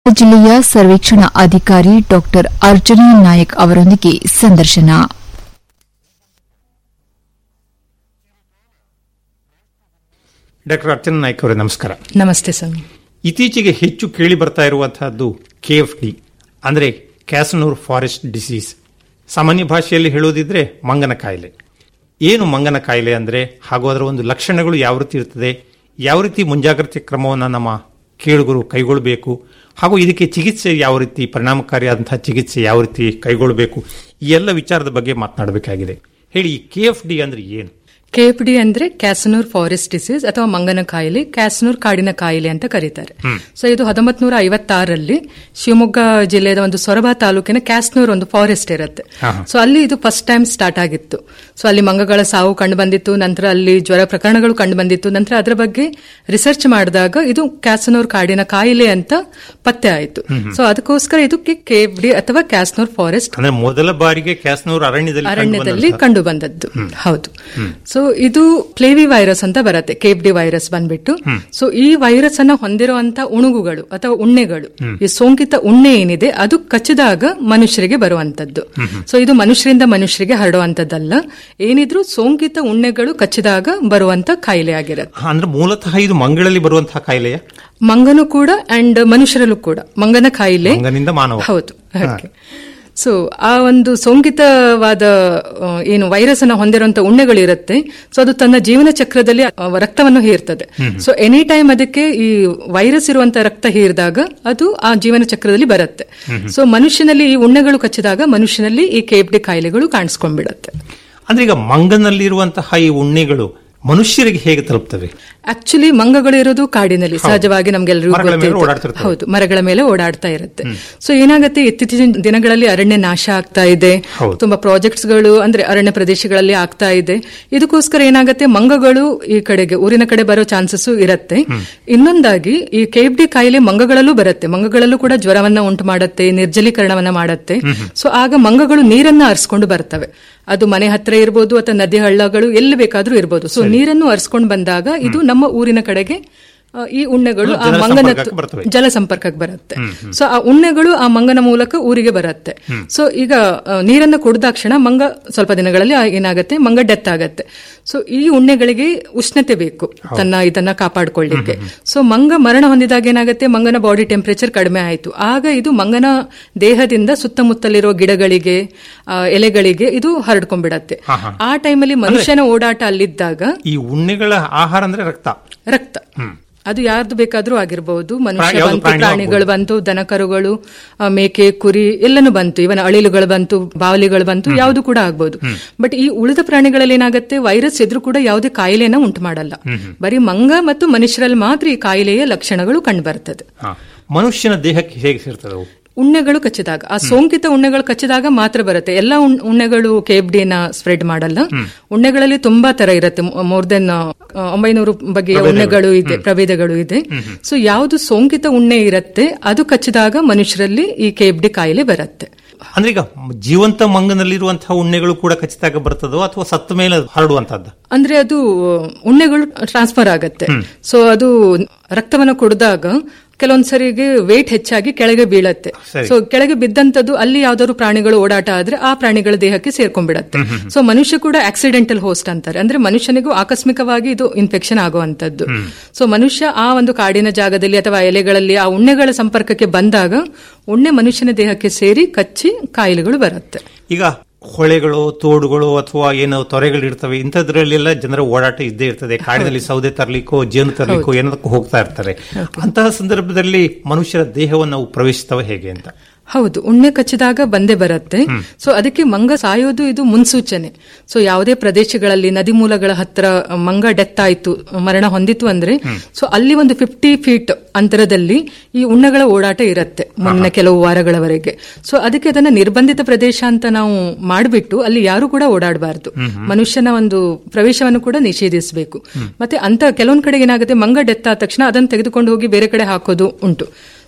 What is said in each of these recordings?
ಜಿಲ್ಲೆಯ ಸರ್ವೇಕ್ಷಣಾ ಅಧಿಕಾರಿ ಡಾಕ್ಟರ್ ಅರ್ಜುನ ನಾಯಕ್ ಅವರೊಂದಿಗೆ ಸಂದರ್ಶನ ಡಾಕ್ಟರ್ ಅರ್ಚನಾ ನಾಯ್ಕ ಅವರೇ ನಮಸ್ಕಾರ ನಮಸ್ತೆ ಸರ್ ಇತ್ತೀಚೆಗೆ ಹೆಚ್ಚು ಕೇಳಿ ಬರ್ತಾ ಇರುವಂತಹದ್ದು ಕೆ ಎಫ್ ಡಿ ಅಂದರೆ ಕ್ಯಾಸನೂರ್ ಫಾರೆಸ್ಟ್ ಡಿಸೀಸ್ ಸಾಮಾನ್ಯ ಭಾಷೆಯಲ್ಲಿ ಹೇಳೋದಿದ್ರೆ ಮಂಗನ ಕಾಯಿಲೆ ಏನು ಮಂಗನ ಕಾಯಿಲೆ ಅಂದರೆ ಹಾಗೂ ಅದರ ಒಂದು ಲಕ್ಷಣಗಳು ಯಾವ ರೀತಿ ಇರ್ತದೆ ಯಾವ ರೀತಿ ಮುಂಜಾಗ್ರತೆ ಕ್ರಮವನ್ನು ನಮ್ಮ ಕೇಳುಗರು ಕೈಗೊಳ್ಳಬೇಕು ಹಾಗೂ ಇದಕ್ಕೆ ಚಿಕಿತ್ಸೆ ಯಾವ ರೀತಿ ಪರಿಣಾಮಕಾರಿಯಾದಂತಹ ಚಿಕಿತ್ಸೆ ಯಾವ ರೀತಿ ಕೈಗೊಳ್ಳಬೇಕು ಈ ಎಲ್ಲ ವಿಚಾರದ ಬಗ್ಗೆ ಮಾತನಾಡಬೇಕಾಗಿದೆ ಹೇಳಿ ಈ ಕೆ ಎಫ್ ಡಿ ಅಂದ್ರೆ ಏನು ಕೆಎಫ್ಡಿ ಅಂದ್ರೆ ಕ್ಯಾಸನೂರ್ ಫಾರೆಸ್ಟ್ ಡಿಸೀಸ್ ಅಥವಾ ಮಂಗನ ಕಾಯಿಲೆ ಕ್ಯಾಸನೂರ್ ಕಾಡಿನ ಕಾಯಿಲೆ ಅಂತ ಕರೀತಾರೆ ಸೊ ಇದು ಹತ್ತೊಂಬತ್ ನೂರ ಐವತ್ತಾರರಲ್ಲಿ ಶಿವಮೊಗ್ಗ ಜಿಲ್ಲೆಯ ಒಂದು ಸೊರಬ ತಾಲೂಕಿನ ಕ್ಯಾಸ್ನೂರ್ ಒಂದು ಫಾರೆಸ್ಟ್ ಇರುತ್ತೆ ಸೊ ಅಲ್ಲಿ ಇದು ಫಸ್ಟ್ ಟೈಮ್ ಸ್ಟಾರ್ಟ್ ಆಗಿತ್ತು ಸೊ ಅಲ್ಲಿ ಮಂಗಗಳ ಸಾವು ಕಂಡು ಬಂದಿತ್ತು ನಂತರ ಅಲ್ಲಿ ಜ್ವರ ಪ್ರಕರಣಗಳು ಕಂಡು ಬಂದಿತ್ತು ನಂತರ ಅದರ ಬಗ್ಗೆ ರಿಸರ್ಚ್ ಮಾಡಿದಾಗ ಇದು ಕ್ಯಾಸನೂರ್ ಕಾಡಿನ ಕಾಯಿಲೆ ಅಂತ ಪತ್ತೆ ಆಯಿತು ಸೊ ಅದಕ್ಕೋಸ್ಕರ ಇದಕ್ಕೆ ಕೆಎಫ್ಡಿ ಅಥವಾ ಕ್ಯಾಸ್ನೂರ್ ಫಾರೆಸ್ಟ್ ಅಂದ್ರೆ ಮೊದಲ ಬಾರಿಗೆ ಕ್ಯಾಸನೂರ್ ಅರಣ್ಯದಲ್ಲಿ ಅರಣ್ಯದಲ್ಲಿ ಕಂಡು ಬಂದದ್ದು ಹೌದು ಸೊ ಇದು ಪ್ಲೇವಿ ವೈರಸ್ ಅಂತ ಬರುತ್ತೆ ಕೇಪ್ ಡಿ ವೈರಸ್ ಬಂದ್ಬಿಟ್ಟು ಸೊ ಈ ವೈರಸ್ ಅನ್ನ ಹೊಂದಿರುವಂತ ಉಣುಗುಗಳು ಅಥವಾ ಉಣ್ಣೆಗಳು ಈ ಸೋಂಕಿತ ಉಣ್ಣೆ ಏನಿದೆ ಅದು ಕಚ್ಚಿದಾಗ ಮನುಷ್ಯರಿಗೆ ಬರುವಂತದ್ದು ಸೊ ಇದು ಮನುಷ್ಯರಿಂದ ಮನುಷ್ಯರಿಗೆ ಹರಡುವಂತದ್ದಲ್ಲ ಏನಿದ್ರು ಸೋಂಕಿತ ಉಣ್ಣೆಗಳು ಕಚ್ಚಿದಾಗ ಬರುವಂತ ಕಾಯಿಲೆ ಆಗಿರುತ್ತೆ ಹಾ, ಅಂದ್ರೆ ಮೂಲತಃ ಇದು ಮಂಗಳಲ್ಲಿ ಬರುವಂತಹ ಕಾಯಿಲೆಯ ಮಂಗನು ಕೂಡ ಅಂಡ್ ಮನುಷ್ಯರಲ್ಲೂ ಕೂಡ ಮಂಗನ ಕಾಯಿಲೆ ಮಂಗನಿಂದ ಮಾನವ ಹೌದು ಹಾಗೆ ಸೊ ಆ ಒಂದು ಸೋಂಕಿತವಾದ ಆ, ಏನು ವೈರಸ್ ಅನ್ನ ಹೊಂದಿರುವಂತ ಉಣ್ಣೆಗಳಿರುತ್ತೆ ಸೊ ಅದು ತನ್ನ ಜೀವನ ಚಕ್ರದಲ್ಲಿ ಆ, ರಕ್ತವನ್ನು ಹೀರ್ತದೆ ಸೊ ಎನಿ ಟೈಮ್ ಅದಕ್ಕೆ ಈ ವೈರಸ್ ಇರುವಂತ ರಕ್ತ ಹೀರಿದಾಗ ಅದು ಆ ಜೀವನ ಚಕ್ರದಲ್ಲಿ ಬರುತ್ತೆ ಸೊ ಮನುಷ್ಯನಲ್ಲಿ ಈ ಉಣ್ಣೆಗಳು ಕಚ್ಚಿದಾಗ ಮನುಷ್ಯನಲ್ಲಿ ಈ ಕೇಪ್ಡಿ ಕಾಯಿಲೆಗಳು ಕಾಣಿಸ್ಕೊಂಡ್ಬಿಡತ್ತೆ ಅಂದ್ರೆ ಈಗ ಮಂಗನಲ್ಲಿರುವಂತಹ ಈ ಉಣ್ಣೆಗಳು ಮನುಷ್ಯರಿಗೆ ಹೇಗೆ ತಲುಪ್ತವೆ ಆಕ್ಚುಲಿ ಮಂಗಗಳು ಇರೋದು ಕಾಡಿನಲ್ಲಿ ಸಹಜವಾಗಿ ನಮ್ಗೆಲ್ಲರಿಗೂ ಮರಗಳ ಮೇಲೆ ಗೊತ್ತಿರುತ್ತೆ. ಓಡಾಡ್ತಿರ್ತವೆ. ಹೌದು ಮರಗಳ ಮೇಲೆ ಓಡಾಡ್ತಾ ಇರುತ್ತೆ ಸೊ ಏನಾಗುತ್ತೆ ಇತ್ತೀಚಿನ ದಿನಗಳಲ್ಲಿ ಅರಣ್ಯ ನಾಶ ಆಗ್ತಾ ಇದೆ ಹೌದು. ತುಂಬಾ ಪ್ರಾಜೆಕ್ಟ್ಸ್ ಗಳು ಅಂದ್ರೆ ಅರಣ್ಯ ಪ್ರದೇಶಗಳಲ್ಲಿ ಆಗ್ತಾ ಇದೆ ಇದಕ್ಕೋಸ್ಕರ ಏನಾಗುತ್ತೆ ಮಂಗಗಳು ಈ ಕಡೆಗೆ ಊರಿನ ಕಡೆ ಬರೋ ಚಾನ್ಸಸ್ ಇರುತ್ತೆ ಇನ್ನೊಂದಾಗಿ ಈ ಕೇಪ್ ಡಿ ಕಾಯಿಲೆ ಮಂಗಗಳಲ್ಲೂ ಬರುತ್ತೆ ಮಂಗಗಳಲ್ಲೂ ಕೂಡ ಜ್ವರವನ್ನ ಉಂಟು ಮಾಡುತ್ತೆ ನಿರ್ಜಲೀಕರಣವನ್ನ ಮಾಡುತ್ತೆ ಸೊ ಆಗ ಮಂಗಗಳು ನೀರನ್ನ ಅರ್ಸ್ಕೊಂಡು ಬರ್ತವೆ ಅದು ಮನೆ ಹತ್ರ ಇರ್ಬೋದು ಅಥವಾ ನದಿ ಹಳ್ಳಗಳು ಎಲ್ಲಿ ಬೇಕಾದ್ರೂ ಇರ್ಬೋದು ಸೊ ನೀರನ್ನು ಅರ್ಸ್ಕೊಂಡು ಬಂದಾಗ ಇದು ನಮ್ಮ ಊರಿನ ಕಡೆಗೆ ಆ, ಈ ಉಣ್ಣೆಗಳು ಆ ಜಲ ಮಂಗನ ಸಂಪರ್ಕಕ್ಕೆ ಬರ್ತವೆ. ಜಲ ಸಂಪರ್ಕಕ್ಕೆ ಬರುತ್ತೆ ಸೊ ಆ ಉಣ್ಣೆಗಳು ಆ ಮಂಗನ ಮೂಲಕ ಊರಿಗೆ ಬರುತ್ತೆ ಸೊ ಈಗ ಆ, ನೀರನ್ನ ಕುಡ್ದಾಕ್ಷಣ ಮಂಗ ಸ್ವಲ್ಪ ದಿನಗಳಲ್ಲಿ ಆ ಏನಾಗುತ್ತೆ ಮಂಗ ಡೆತ್ ಆಗತ್ತೆ ಸೊ ಈ ಉಣ್ಣೆಗಳಿಗೆ ಉಷ್ಣತೆ ಬೇಕು ತನ್ನ ಇದನ್ನ ಕಾಪಾಡ್ಕೊಳ್ಳಿಕ್ಕೆ ಸೊ ಮಂಗ ಮರಣ ಹೊಂದಿದಾಗ ಏನಾಗುತ್ತೆ ಮಂಗನ ಬಾಡಿ ಟೆಂಪರೇಚರ್ ಕಡಿಮೆ ಆಯಿತು ಆಗ ಇದು ಮಂಗನ ದೇಹದಿಂದ ಸುತ್ತಮುತ್ತಲಿರೋ ಗಿಡಗಳಿಗೆ ಆ, ಎಲೆಗಳಿಗೆ ಇದು ಹರಡ್ಕೊಂಡ್ಬಿಡತ್ತೆ ಆ ಟೈಮಲ್ಲಿ ಮನುಷ್ಯನ ಓಡಾಟ ಅಲ್ಲಿದ್ದಾಗ ಈ ಉಣ್ಣೆಗಳ ಆಹಾರ ಅಂದ್ರೆ ರಕ್ತ ರಕ್ತ ಅದು ಯಾರ್ದು ಬೇಕಾದ್ರೂ ಆಗಿರಬಹುದು ಮನುಷ್ಯ ಯಾವ್ದು ಬಂತು ಪ್ರಾಣಿ ಪ್ರಾಣಿಗಳು ಬಂತು ದನಕರುಗಳು ಆ, ಮೇಕೆ ಕುರಿ ಎಲ್ಲನೂ ಬಂತು ಇವನ್ ಅಳಿಲುಗಳು ಬಂತು ಬಾವಲಿಗಳು ಬಂತು ಯಾವುದು ಕೂಡ ಆಗ್ಬಹುದು ಬಟ್ ಈ ಉಳಿದ ಪ್ರಾಣಿಗಳಲ್ಲಿ ಏನಾಗುತ್ತೆ ವೈರಸ್ ಎದುರು ಕೂಡ ಯಾವುದೇ ಕಾಯಿಲೆನ ಉಂಟು ಮಾಡಲ್ಲ ಬರೀ ಮಂಗ ಮತ್ತು ಮನುಷ್ಯರಲ್ಲಿ ಮಾತ್ರ ಈ ಕಾಯಿಲೆಯ ಲಕ್ಷಣಗಳು ಕಂಡು ಬರ್ತದೆ ಹಾ. ಮನುಷ್ಯನ ದೇಹಕ್ಕೆ ಹೇಗೆ ಸೇರ್ತದೆ ಅವು ಉಣ್ಣೆಗಳು ಕಚ್ಚಿದಾಗ ಆ ಸೋಂಕಿತ ಉಣ್ಣೆಗಳು ಕಚ್ಚಿದಾಗ ಮಾತ್ರ ಬರುತ್ತೆ ಎಲ್ಲ ಉಣ್- ಉಣ್ಣೆಗಳು ಕೆಎಫ್ಡಿನ ಸ್ಪ್ರೆಡ್ ಮಾಡಲ್ಲ ಉಣ್ಣೆಗಳಲ್ಲಿ ತುಂಬಾ ತರ ಇರುತ್ತೆ ಮೋರ್ ದೆನ್ ಒಂಬೈನೂರು ಬಗೆಯ ಉಣ್ಣೆಗಳು ಇದೆ ಪ್ರಭೇದಗಳು ಇದೆ ಸೊ ಯಾವುದು ಸೋಂಕಿತ ಉಣ್ಣೆ ಇರುತ್ತೆ ಅದು ಕಚ್ಚಿದಾಗ ಮನುಷ್ಯರಲ್ಲಿ ಈ ಕೆಎಫ್ಡಿ ಕಾಯಿಲೆ ಬರುತ್ತೆ ಅಂದ್ರೆ ಈಗ ಜೀವಂತ ಮಂಗನಲ್ಲಿರುವಂತಹ ಉಣ್ಣೆಗಳು ಕೂಡ ಖಚಿತಾಗ ಬರ್ತದೋ ಅಥವಾ ಸತ್ತ ಮೇಲೆ ಹರಡುವಂತಹದ್ದು ಅಂದ್ರೆ ಅದು ಉಣ್ಣೆಗಳು ಟ್ರಾನ್ಸ್ಫರ್ ಆಗತ್ತೆ ಸೊ ಅದು ರಕ್ತವನ್ನು ಕುಡಿದಾಗ ಕೆಲವೊಂದ್ಸರಿಗೆ ವೇಟ್ ಹೆಚ್ಚಾಗಿ ಕೆಳಗೆ ಬೀಳತ್ತೆ ಸರಿ. ಸೊ ಕೆಳಗೆ ಬಿದ್ದಂತದ್ದು ಅಲ್ಲಿ ಯಾವ್ದಾದ್ರು ಪ್ರಾಣಿಗಳು ಓಡಾಟ ಆದ್ರೆ ಆ ಪ್ರಾಣಿಗಳ ದೇಹಕ್ಕೆ ಸೇರ್ಕೊಂಡ್ಬಿಡತ್ತೆ ಸೊ ಮನುಷ್ಯ ಕೂಡ ಆಕ್ಸಿಡೆಂಟಲ್ ಹೋಸ್ಟ್ ಅಂತಾರೆ ಅಂದ್ರೆ ಮನುಷ್ಯನಿಗೂ ಆಕಸ್ಮಿಕವಾಗಿ ಇದು ಇನ್ಫೆಕ್ಷನ್ ಆಗುವಂತದ್ದು ಸೊ ಮನುಷ್ಯ ಆ ಒಂದು ಕಾಡಿನ ಜಾಗದಲ್ಲಿ ಅಥವಾ ಎಲೆಗಳಲ್ಲಿ ಆ ಉಣ್ಣೆಗಳ ಸಂಪರ್ಕಕ್ಕೆ ಬಂದಾಗ ಉಣ್ಣೆ ಮನುಷ್ಯನ ದೇಹಕ್ಕೆ ಸೇರಿ ಕಚ್ಚಿ ಕಾಯಿಲೆಗಳು ಬರುತ್ತೆ ಈಗ ಹೊಳೆಗಳು ತೋಡುಗಳು ಅಥವಾ ಏನು ತೊರೆಗಳು ಇರ್ತವೆ ಇಂಥದ್ರಲ್ಲೆಲ್ಲ ಜನರ ಓಡಾಟ ಇದ್ದೇ ಇರ್ತದೆ ಕಾಡಿನಲ್ಲಿ ಸೌದೆ ತರ್ಲಿಕ್ಕೋ ಜೇನು ತರ್ಲಿಕ್ಕೋ ಏನದಕ್ಕೂ ಹೋಗ್ತಾ ಇರ್ತಾರೆ ಅಂತಹ ಸಂದರ್ಭದಲ್ಲಿ ಮನುಷ್ಯರ ದೇಹವನ್ನು ಅವು ಪ್ರವೇಶಿಸ್ತವೆ ಹೇಗೆ ಅಂತ ಹೌದು ಉಣ್ಣೆ ಕಚ್ಚಿದಾಗ ಬಂದೇ ಬರುತ್ತೆ ಸೊ ಅದಕ್ಕೆ ಮಂಗ ಸಾಯೋದು ಇದು ಮುನ್ಸೂಚನೆ ಸೊ ಯಾವುದೇ ಪ್ರದೇಶಗಳಲ್ಲಿ ನದಿ ಮೂಲಗಳ ಹತ್ರ ಮಂಗ ಡೆತ್ ಆಯ್ತು ಮರಣ ಹೊಂದಿತು ಅಂದ್ರೆ ಸೊ ಅಲ್ಲಿ ಒಂದು ಫಿಫ್ಟಿ ಫೀಟ್ ಅಂತರದಲ್ಲಿ ಈ ಉಣ್ಣೆಗಳ ಓಡಾಟ ಇರುತ್ತೆ ಮುಂದಿನ ಕೆಲವು ವಾರಗಳವರೆಗೆ ಸೊ ಅದಕ್ಕೆ ಅದನ್ನ ನಿರ್ಬಂಧಿತ ಪ್ರದೇಶ ಅಂತ ನಾವು ಮಾಡಿಬಿಟ್ಟು ಅಲ್ಲಿ ಯಾರು ಕೂಡ ಓಡಾಡಬಾರ್ದು ಮನುಷ್ಯನ ಒಂದು ಪ್ರವೇಶವನ್ನು ಕೂಡ ನಿಷೇಧಿಸಬೇಕು ಮತ್ತೆ ಅಂತ ಕೆಲವೊಂದ್ ಕಡೆ ಏನಾಗುತ್ತೆ ಮಂಗ ಡೆತ್ ಆದ ತಕ್ಷಣ ಅದನ್ನು ತೆಗೆದುಕೊಂಡು ಹೋಗಿ ಬೇರೆ ಕಡೆ ಹಾಕೋದು ಉಂಟು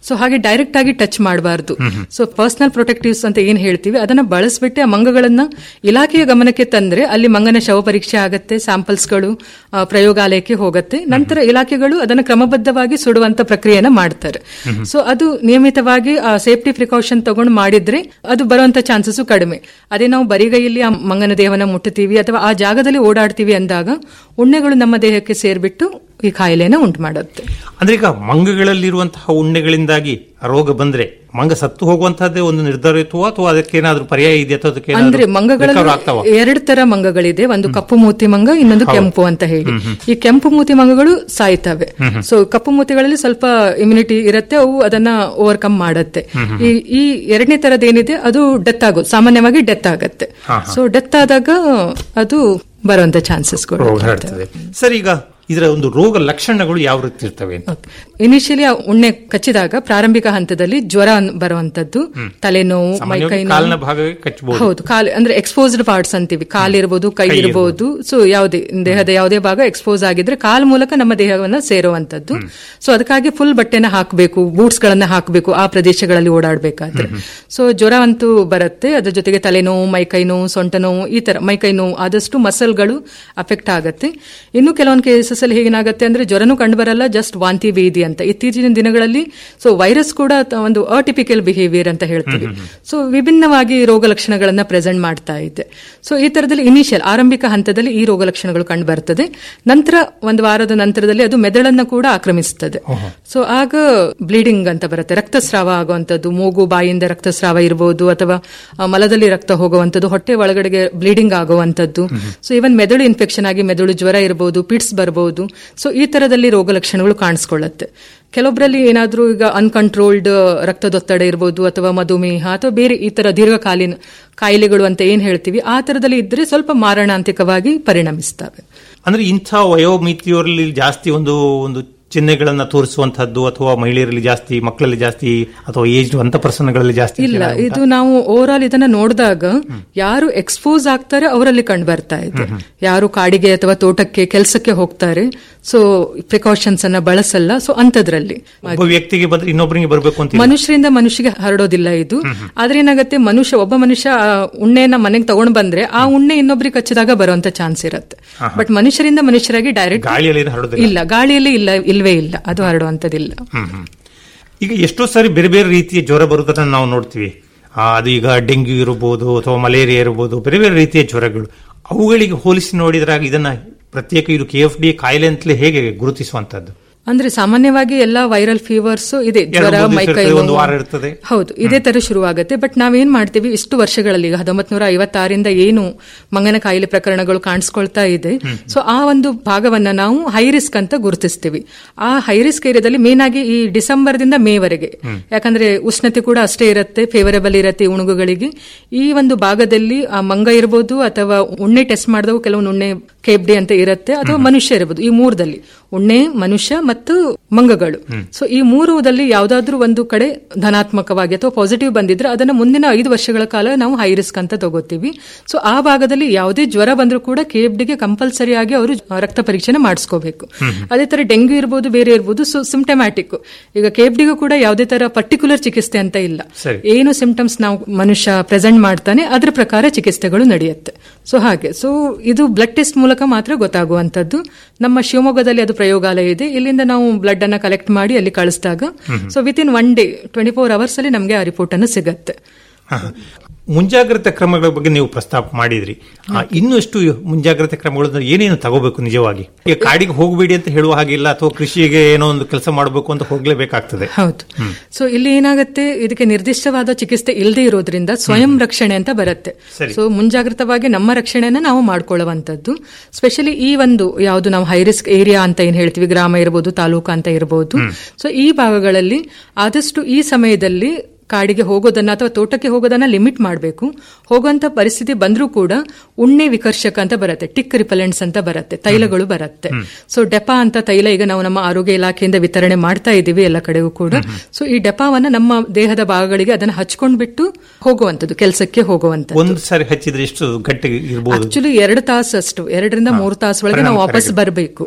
ಸೊ ಹಾಗೆ ಡೈರೆಕ್ಟ್ ಆಗಿ ಟಚ್ ಮಾಡಬಾರ್ದು ಸೊ ಪರ್ಸನಲ್ ಪ್ರೊಟೆಕ್ಟಿವ್ಸ್ ಅಂತ ಏನ್ ಹೇಳ್ತೀವಿ ಅದನ್ನ ಬಳಸ್ಬಿಟ್ಟು ಆ ಮಂಗಗಳನ್ನ ಇಲಾಖೆಯ ಗಮನಕ್ಕೆ ತಂದ್ರೆ ಅಲ್ಲಿ ಮಂಗನ ಶವ ಪರೀಕ್ಷೆ ಆಗತ್ತೆ ಸ್ಯಾಂಪಲ್ಸ್ಗಳು ಪ್ರಯೋಗಾಲಯಕ್ಕೆ ಹೋಗುತ್ತೆ ನಂತರ ಇಲಾಖೆಗಳು ಅದನ್ನ ಕ್ರಮಬದ್ಧವಾಗಿ ಸುಡುವಂತ ಪ್ರಕ್ರಿಯೆನ ಮಾಡ್ತಾರೆ ಸೊ ಅದು ನಿಯಮಿತವಾಗಿ ಆ ಸೇಫ್ಟಿ ಪ್ರಿಕಾಷನ್ ತಗೊಂಡು ಮಾಡಿದ್ರೆ ಅದು ಬರುವಂತ ಚಾನ್ಸಸ್ ಕಡಿಮೆ ಅದೇ ನಾವು ಬರಿಗೈಯಲ್ಲಿ ಆ ಮಂಗನ ದೇಹವನ್ನ ಮುಟ್ಟುತ್ತೀವಿ ಅಥವಾ ಆ ಜಾಗದಲ್ಲಿ ಓಡಾಡ್ತೀವಿ ಅಂದಾಗ ಉಣ್ಣೆಗಳು ನಮ್ಮ ದೇಹಕ್ಕೆ ಸೇರ್ಬಿಟ್ಟು ಈ ಕಾಯಿಲೆನ ಉಂಟು ಮಾಡುತ್ತೆ ಅಂದ್ರೆ ಈಗ ಮಂಗಗಳಲ್ಲಿರುವಂತಹ ಉಣ್ಣೆಗಳಿಂದಾಗಿ ರೋಗ ಬಂದ್ರೆ ಮಂಗ ಸತ್ತು ಹೋಗುವಂತಹದ್ದೇ ಒಂದು ನಿರ್ಧಾರ ಇತ್ತು ಅಥವಾ ಅದಕ್ಕೇನಾದ್ರೂ ಪರ್ಯಾಯ ಇದೆ ಅಥವಾ ಅದಕ್ಕೆ ಅಂದ್ರೆ ಮಂಗಗಳಲ್ಲಿ ಆಗ್ತಾವ ಎರಡು ತರ ಮಂಗಗಳಿದೆ ಒಂದು ಕಪ್ಪು ಮೂತಿ ಮಂಗ ಇನ್ನೊಂದು ಕೆಂಪು ಅಂತ ಹೇಳಿ ಈ ಕೆಂಪು ಮೂತಿ ಮಂಗಗಳು ಸಾಯ್ತವೆ ಸೊ ಕಪ್ಪು ಮೂತಿಗಳಲ್ಲಿ ಸ್ವಲ್ಪ ಇಮ್ಯುನಿಟಿ ಇರುತ್ತೆ ಅವು ಅದನ್ನ ಓವರ್ಕಮ್ ಮಾಡುತ್ತೆ ಈ ಈ ಎರಡನೇ ತರದ್ ಏನಿದೆ ಅದು ಡೆತ್ ಆಗೋದು ಸಾಮಾನ್ಯವಾಗಿ ಡೆತ್ ಆಗತ್ತೆ ಸೊ ಡೆತ್ ಆದಾಗ ಅದು ಬರುವಂತ ಚಾನ್ಸಸ್ಗಳು ರೋಗ ಹರಡ್ತದೆ ಸರ್ ಈಗ ಇದರ ಒಂದು ರೋಗ ಲಕ್ಷಣಗಳು ಯಾವ ರೀತಿ ಇರ್ತವೆ ಅಂತ ಇನಿಷಿಯಲಿ ಉಣ್ಣೆ ಕಚ್ಚಿದಾಗ ಪ್ರಾರಂಭಿಕ ಹಂತದಲ್ಲಿ ಜ್ವರ ಅನ್- ಬರುವಂತದ್ದು ತಲೆನೋವು ಸಾಮಾನ್ಯವಾಗಿ ಮೈಕೈ ಕಾಲಿನ ಭಾಗವೇ ಕಚ್ಚಬಹುದು ಹೌದು ಕಾಲ್ ಅಂದ್ರೆ ಎಕ್ಸ್ಪೋಸ್ಡ್ ಪಾರ್ಟ್ಸ್ ಅಂತೀವಿ ಕಾಲಿರ್ಬೋದು ಕೈ ಕೈ ಇರ್ಬೋದು ಸೊ ಯಾವುದೇ ದೇಹದ ಯಾವುದೇ ಭಾಗ ಎಕ್ಸ್ಪೋಸ್ ಆಗಿದ್ರೆ ಕಾಲ್ ಮೂಲಕ ನಮ್ಮ ದೇಹವನ್ನ ಸೇರುವಂತದ್ದು ಸೊ ಅದಕ್ಕಾಗಿ ಫುಲ್ ಬಟ್ಟೆನ ಹಾಕಬೇಕು ಬೂಟ್ಸ್ ಗಳನ್ನ ಹಾಕಬೇಕು ಆ ಪ್ರದೇಶಗಳಲ್ಲಿ ಓಡಾಡಬೇಕಾದ್ರೆ ಸೊ ಜ್ವರ ಅಂತೂ ಬರುತ್ತೆ ಅದ್ರ ಜೊತೆಗೆ ತಲೆನೋವು ಮೈಕೈ ನೋವು ಸೊಂಟ ನೋವು ಈ ತರ ಮೈಕೈ ನೋವು ಆದಷ್ಟು ಮಸಲ್ಗಳು ಅಫೆಕ್ಟ್ ಆಗುತ್ತೆ ಇನ್ನು ಕೆಲವೊಂದು ಕೇಸಸ್ ಅಲ್ಲಿ ಹೇಗೇನಾಗುತ್ತೆ ಅಂದ್ರೆ ಜ್ವರನೂ ಕಂಡು ಬರಲ್ಲ ಜಸ್ಟ್ ವಾಂತಿ ಭೇದಿ ಅಂತ ಇತ್ತೀಚಿನ ದಿನಗಳಲ್ಲಿ ಸೊ ವೈರಸ್ ಕೂಡ ತ- ಒಂದು ಅಟಿಪಿಕಲ್ ಬಿಹೇವಿಯರ್ ಅಂತ ಹೇಳ್ತೀವಿ ಸೊ ವಿಭಿನ್ನವಾಗಿ ರೋಗ ಲಕ್ಷಣಗಳನ್ನ ಪ್ರೆಸೆಂಟ್ ಮಾಡ್ತಾ ಇದೆ ಸೊ ಈ ತರದಲ್ಲಿ ಇನಿಷಿಯಲ್ ಆರಂಭಿಕ ಹಂತದಲ್ಲಿ ಈ ರೋಗ ಲಕ್ಷಣಗಳು ಕಂಡು ಬರ್ತದೆ ನಂತರ ಒಂದು ವಾರದ ನಂತರದಲ್ಲಿ ಅದು ಮೆದುಳನ್ನ ಕೂಡ ಆಕ್ರಮಿಸುತ್ತದೆ ಸೊ ಆಗ ಬ್ಲೀಡಿಂಗ್ ಅಂತ ಬರುತ್ತೆ ರಕ್ತಸ್ರಾವ ಆಗುವಂತದ್ದು ಮೂಗು ಬಾಯಿಂದ ರಕ್ತಸ್ರಾವ ಇರಬಹುದು ಅಥವಾ ಆ, ಮಲದಲ್ಲಿ ರಕ್ತ ಹೋಗುವಂತದ್ದು ಹೊಟ್ಟೆ ಒಳಗಡೆಗೆ ಬ್ಲೀಡಿಂಗ್ ಆಗುವಂತದ್ದು ಸೊ ಇವನ್ ಮೆದುಳು ಇನ್ಫೆಕ್ಷನ್ ಆಗಿ ಮೆದುಳು ಜ್ವರ ಇರಬಹುದು ಪಿಟ್ಸ್ ಬರಬಹುದು ಸೊ ಈ ತರದಲ್ಲಿ ರೋಗ ಲಕ್ಷಣಗಳು ಕಾಣಿಸ್ಕೊಳ್ಳುತ್ತೆ ಕೆಲವೊಬ್ಬರಲ್ಲಿ ಏನಾದ್ರೂ ಈಗ ಅನ್ಕಂಟ್ರೋಲ್ಡ್ ರಕ್ತದೊತ್ತಡ ಇರಬಹುದು ಅಥವಾ ಮಧುಮೇಹ ಅಥವಾ ಬೇರೆ ಈ ತರ ದೀರ್ಘಕಾಲೀನ ಕಾಯಿಲೆಗಳು ಅಂತ ಏನ್ ಹೇಳ್ತೀವಿ ಆ ತರದಲ್ಲಿ ಇದ್ರೆ ಸ್ವಲ್ಪ ಮಾರಣಾಂತಿಕವಾಗಿ ಪರಿಣಮಿಸ್ತವೆ ಅಂದ್ರೆ ಇಂಥ ವಯೋಮಿತಿಯವರಲ್ಲಿ ಜಾಸ್ತಿ ಒಂದು ಒಂದು ಚಿಹ್ನೆಗಳನ್ನ ತೋರಿಸುವಂತಹದ್ದು ಅಥವಾ ಮಹಿಳೆಯರಲ್ಲಿ ಜಾಸ್ತಿ ಮಕ್ಕಳಲ್ಲಿ ಜಾಸ್ತಿ ಅಥವಾ ಏಜ್ ಅಂತ ಪರ್ಸನ್ಗಳಲ್ಲಿ ಜಾಸ್ತಿ ಇಲ್ಲ ಏನಾಗುತ್ತಾ? ಇದು ನಾವು ಓವರ್ ಆಲ್ ಇದನ್ನ ನೋಡಿದಾಗ ಯಾರು ಎಕ್ಸ್ಪೋಸ್ ಆಗ್ತಾರೆ ಅವರಲ್ಲಿ ಕಂಡು ಬರ್ತಾ ಇದೆ ಯಾರು ಕಾಡಿಗೆ ಅಥವಾ ತೋಟಕ್ಕೆ ಕೆಲಸಕ್ಕೆ ಹೋಗ್ತಾರೆ ಸೊ ಪ್ರಿಕಾಷನ್ಸ್ ಅನ್ನ ಬಳಸಲ್ಲ ಸೊ ಅಂತದ್ರಲ್ಲಿ ಒಬ್ಬ ವ್ಯಕ್ತಿಗೆ ಬಂದ್ರೆ ಇನ್ನೊಬ್ಬರಿಗೆ ಬರಬೇಕು ಅಂತ ಇಲ್ಲ. ಮನುಷ್ಯರಿಂದ ಮನುಷ್ಯಗೆ ಹರಡೋದಿಲ್ಲ ಇದು ಆದ್ರೆ ಏನಾಗುತ್ತೆ ಮನುಷ್ಯ ಒಬ್ಬ ಮನುಷ್ಯ ಆ ಉಣ್ಣೆನ ಮನೆಗೆ ತಗೊಂಡ್ ಬಂದ್ರೆ ಆ ಉಣ್ಣೆ ಇನ್ನೊಬ್ರಿಗೆ ಕಚ್ಚಿದಾಗ ಬರುವಂತ ಚಾನ್ಸ್ ಇರುತ್ತೆ ಬಟ್ ಮನುಷ್ಯರಿಂದ ಮನುಷ್ಯರಾಗಿ ಡೈರೆಕ್ಟ್ ಗಾಳಿಯಲ್ಲಿ ಹರಡುದಿಲ್ಲ ಇಲ್ಲ ಗಾಳಿಯಲ್ಲಿ ಇಲ್ಲ ಇಲ್ವೇ ಇಲ್ಲ ಅದು ಹರಡುವಂತದಿಲ್ಲ ಹ್ಮ್, ಹ್ಮ್. ಈಗ ಎಷ್ಟೋ ಸಾರಿ ಬೇರೆ ಬೇರೆ ರೀತಿಯ ಜ್ವರ ಬರುವುದನ್ನ ನಾವು ನೋಡ್ತೀವಿ ಆ, ಅದು ಈಗ ಡೆಂಗ್ಯೂ ಇರಬಹುದು ಅಥವಾ ಮಲೇರಿಯಾ ಇರಬಹುದು ಬೇರೆ ಬೇರೆ ರೀತಿಯ ಜ್ವರಗಳು ಅವುಗಳಿಗೆ ಹೋಲಿಸಿ ನೋಡಿದ್ರಾಗ ಇದನ್ನ ಪ್ರತ್ಯೇಕ ಇದು ಕೆ ಎಫ್ ಡಿ ಕಾಯಿಲೆ ಅಂತಲೇ ಹೇಗೆ ಗುರುತಿಸುವಂತದ್ದು ಅಂದ್ರೆ ಸಾಮಾನ್ಯವಾಗಿ ಎಲ್ಲಾ ವೈರಲ್ ಫೀವರ್ಸ್ ಇದೆ ಜ್ವರ ಎರಡು ಮೂರು ದಿವಸ ಮೈಕೈ ಇರ್ತದೆ, ಒಂದು ನೋವು. ವಾರ ಇರ್ತದೆ. ಹೌದು ಇದೇ ತರ ಶುರುವಾಗುತ್ತೆ ಬಟ್ ನಾವೇನ್ ಮಾಡ್ತೀವಿ ಇಷ್ಟು ವರ್ಷಗಳಲ್ಲಿ ಈಗ ಹತ್ತೊಂಬತ್ ನೂರ ಐವತ್ತಾರಿಂದ ಏನು ಮಂಗನ ಕಾಯಿಲೆ ಪ್ರಕರಣಗಳು ಕಾಣಿಸ್ಕೊಳ್ತಾ ಇದೆ ಸೊ ಆ ಒಂದು ಭಾಗವನ್ನ ನಾವು ಹೈ ರಿಸ್ಕ್ ಅಂತ ಗುರುತಿಸ್ತೀವಿ ಆ ಹೈ ರಿಸ್ಕ್ ಏರಿಯಾದಲ್ಲಿ ಮೇನ್ ಆಗಿ ಈ ಡಿಸೆಂಬರ್ ದಿಂದ ಮೇ ವರೆಗೆ ಯಾಕಂದ್ರೆ ಉಷ್ಣತೆ ಕೂಡ ಅಷ್ಟೇ ಇರುತ್ತೆ ಫೇವರಬಲ್ ಇರುತ್ತೆ ಈ ಉಣುಗುಗಳಿಗೆ ಈ ಒಂದು ಭಾಗದಲ್ಲಿ ಆ ಮಂಗ ಇರಬಹುದು ಅಥವಾ ಉಣ್ಣೆ ಟೆಸ್ಟ್ ಮಾಡಿದವು ಕೆಲವೊಂದು ಉಣ್ಣೆ ಕೇಬ್ಡಿ ಅಂತ ಇರುತ್ತೆ ಅಥವಾ ಮನುಷ್ಯ ಇರಬಹುದು ಈ ಮೂರದಲ್ಲಿ ಉಣ್ಣೆ ಮನುಷ್ಯ ಮತ್ತು ಮಂಗಗಳು ಸೊ ಈ ಮೂರದಲ್ಲಿ ಯಾವ್ದಾದ್ರೂ ಒಂದು ಕಡೆ ಧನಾತ್ಮಕವಾಗಿ ಅಥವಾ ಪಾಸಿಟಿವ್ ಬಂದಿದ್ರೆ ಅದನ್ನ ಮುಂದಿನ ಐದು ವರ್ಷಗಳ ಕಾಲ ನಾವು ಹೈ ರಿಸ್ಕ್ ಅಂತ ತಗೋತೀವಿ ಸೊ ಆ ಭಾಗದಲ್ಲಿ ಯಾವುದೇ ಜ್ವರ ಬಂದ್ರೂ ಕೂಡ ಕೆಎಫ್ಡಿಗೆ ಕಂಪಲ್ಸರಿ ಆಗಿ ಅವರು ರಕ್ತ ಪರೀಕ್ಷೆನ ಮಾಡಿಸ್ಕೋಬೇಕು ಅದೇ ತರ ಡೆಂಗ್ಯೂ ಇರ್ಬೋದು ಬೇರೆ ಇರ್ಬೋದು ಸೊ ಸಿಂಟಮ್ಯಾಟಿಕ್ ಈಗ ಕೆಎಫ್ಡಿಗೂ ಕೂಡ ಯಾವುದೇ ತರ ಪರ್ಟಿಕ್ಯುಲರ್ ಚಿಕಿತ್ಸೆ ಅಂತ ಇಲ್ಲ ಸರಿ. ಏನು ಸಿಂಪ್ಟಮ್ಸ್ ನಾವು ಮನುಷ್ಯ ಪ್ರೆಸೆಂಟ್ ಮಾಡ್ತಾನೆ ಅದ್ರ ಪ್ರಕಾರ ಚಿಕಿತ್ಸೆಗಳು ನಡೆಯುತ್ತೆ ಸೊ ಹಾಗೆ ಸೊ ಇದು ಬ್ಲಡ್ ಟೆಸ್ಟ್ ಮೂಲಕ ಮಾತ್ರ ಗೊತ್ತಾಗುವಂತದ್ದು ನಮ್ಮ ಶಿವಮೊಗ್ಗದಲ್ಲಿ ಅದು ಪ್ರಯೋಗಾಲಯ ಇದೆ ಇಲ್ಲಿಂದ ನಾವು ಬ್ಲಡ್ ಅನ್ನ ಕಲೆಕ್ಟ್ ಮಾಡಿ ಅಲ್ಲಿ ಕಳಿಸಿದಾಗ so within one day twenty four hours ಅಲ್ಲಿ ನಮಗೆ ಆ ರಿಪೋರ್ಟ್ ಅನ್ನು ಸಿಗತ್ತೆ ಹ, ಹ. ಮುಂಜಾಗ್ರತೆ ಕ್ರಮಗಳ ಬಗ್ಗೆ ನೀವು ಪ್ರಸ್ತಾಪ ಮಾಡಿದ್ರಿ ಆ, ಇನ್ನಷ್ಟು ಮುಂಜಾಗ್ರತೆ ಕ್ರಮಗಳು ಅಂದ್ರೆ ಏನೇನು ತಗೋಬೇಕು ನಿಜವಾಗಿ ಈಗ ಕಾಡಿಗೆ ಹೋಗಬೇಡಿ ಅಂತ ಹೇಳುವ ಹಾಗಿಲ್ಲ ಅಥವಾ ಕೃಷಿಗೆ ಏನೋ ಒಂದು ಕೆಲಸ ಮಾಡಬೇಕು ಅಂತ ಹೋಗ್ಲೇಬೇಕಾಗ್ತದೆ ಹೌದು ಸೊ ಇಲ್ಲಿ ಏನಾಗುತ್ತೆ ಇದಕ್ಕೆ ನಿರ್ದಿಷ್ಟವಾದ ಚಿಕಿತ್ಸೆ ಇಲ್ಲದೆ ಇರೋದ್ರಿಂದ ಸ್ವಯಂ ರಕ್ಷಣೆ ಅಂತ ಬರುತ್ತೆ ಸರಿ. ಸೊ ಮುಂಜಾಗ್ರತವಾಗಿ ನಮ್ಮ ರಕ್ಷಣೆನ ನಾವು ಮಾಡ್ಕೊಳ್ಳುವಂತದ್ದು ಸ್ಪೆಷಲಿ ಈ ಒಂದು ಯಾವುದು ನಾವು ಹೈ ರಿಸ್ಕ್ ಏರಿಯಾ ಅಂತ ಏನ್ ಹೇಳ್ತೀವಿ ಗ್ರಾಮ ಇರಬಹುದು ತಾಲೂಕು ಅಂತ ಇರಬಹುದು ಸೊ ಈ ಭಾಗಗಳಲ್ಲಿ ಆದಷ್ಟು ಈ ಸಮಯದಲ್ಲಿ ಕಾಡಿಗೆ ಹೋಗೋದನ್ನ ಅಥವಾ ತೋಟಕ್ಕೆ ಹೋಗೋದನ್ನ ಲಿಮಿಟ್ ಮಾಡಬೇಕು ಹೋಗುವಂತ ಪರಿಸ್ಥಿತಿ ಬಂದ್ರೂ ಕೂಡ ಉಣ್ಣೆ ವಿಕರ್ಷಕ ಅಂತ ಬರುತ್ತೆ ಟಿಕ್ ರಿಪಲೆಂಟ್ಸ್ ಅಂತ ಬರುತ್ತೆ ತೈಲಗಳು ಬರುತ್ತೆ ಸೊ ಡೆಪಾ ಅಂತ ತೈಲ ಈಗ ನಾವು ನಮ್ಮ ಆರೋಗ್ಯ ಇಲಾಖೆಯಿಂದ ವಿತರಣೆ ಮಾಡ್ತಾ ಇದ್ದೀವಿ ಎಲ್ಲ ಕಡೆಗೂ ಕೂಡ ಸೊ ಈ ಡೆಪಾವನ್ನ ನಮ್ಮ ದೇಹದ ಭಾಗಗಳಿಗೆ ಅದನ್ನ ಹಚ್ಕೊಂಡ್ಬಿಟ್ಟು ಹೋಗುವಂತದ್ದು ಕೆಲಸಕ್ಕೆ ಹೋಗುವಂತದ್ದು ಒಂದು ಸಾರಿ ಹಚ್ಚಿದ್ರೆ ಎಷ್ಟು ಗಟ್ಟಿ ಇರಬಹುದು ಆಕ್ಚುಲಿ ಎರಡು ತಾಸು ಅಷ್ಟು ಎರಡರಿಂದ ಮೂರು ತಾಸು ಒಳಗೆ ನಾವು ವಾಪಸ್ ಬರಬೇಕು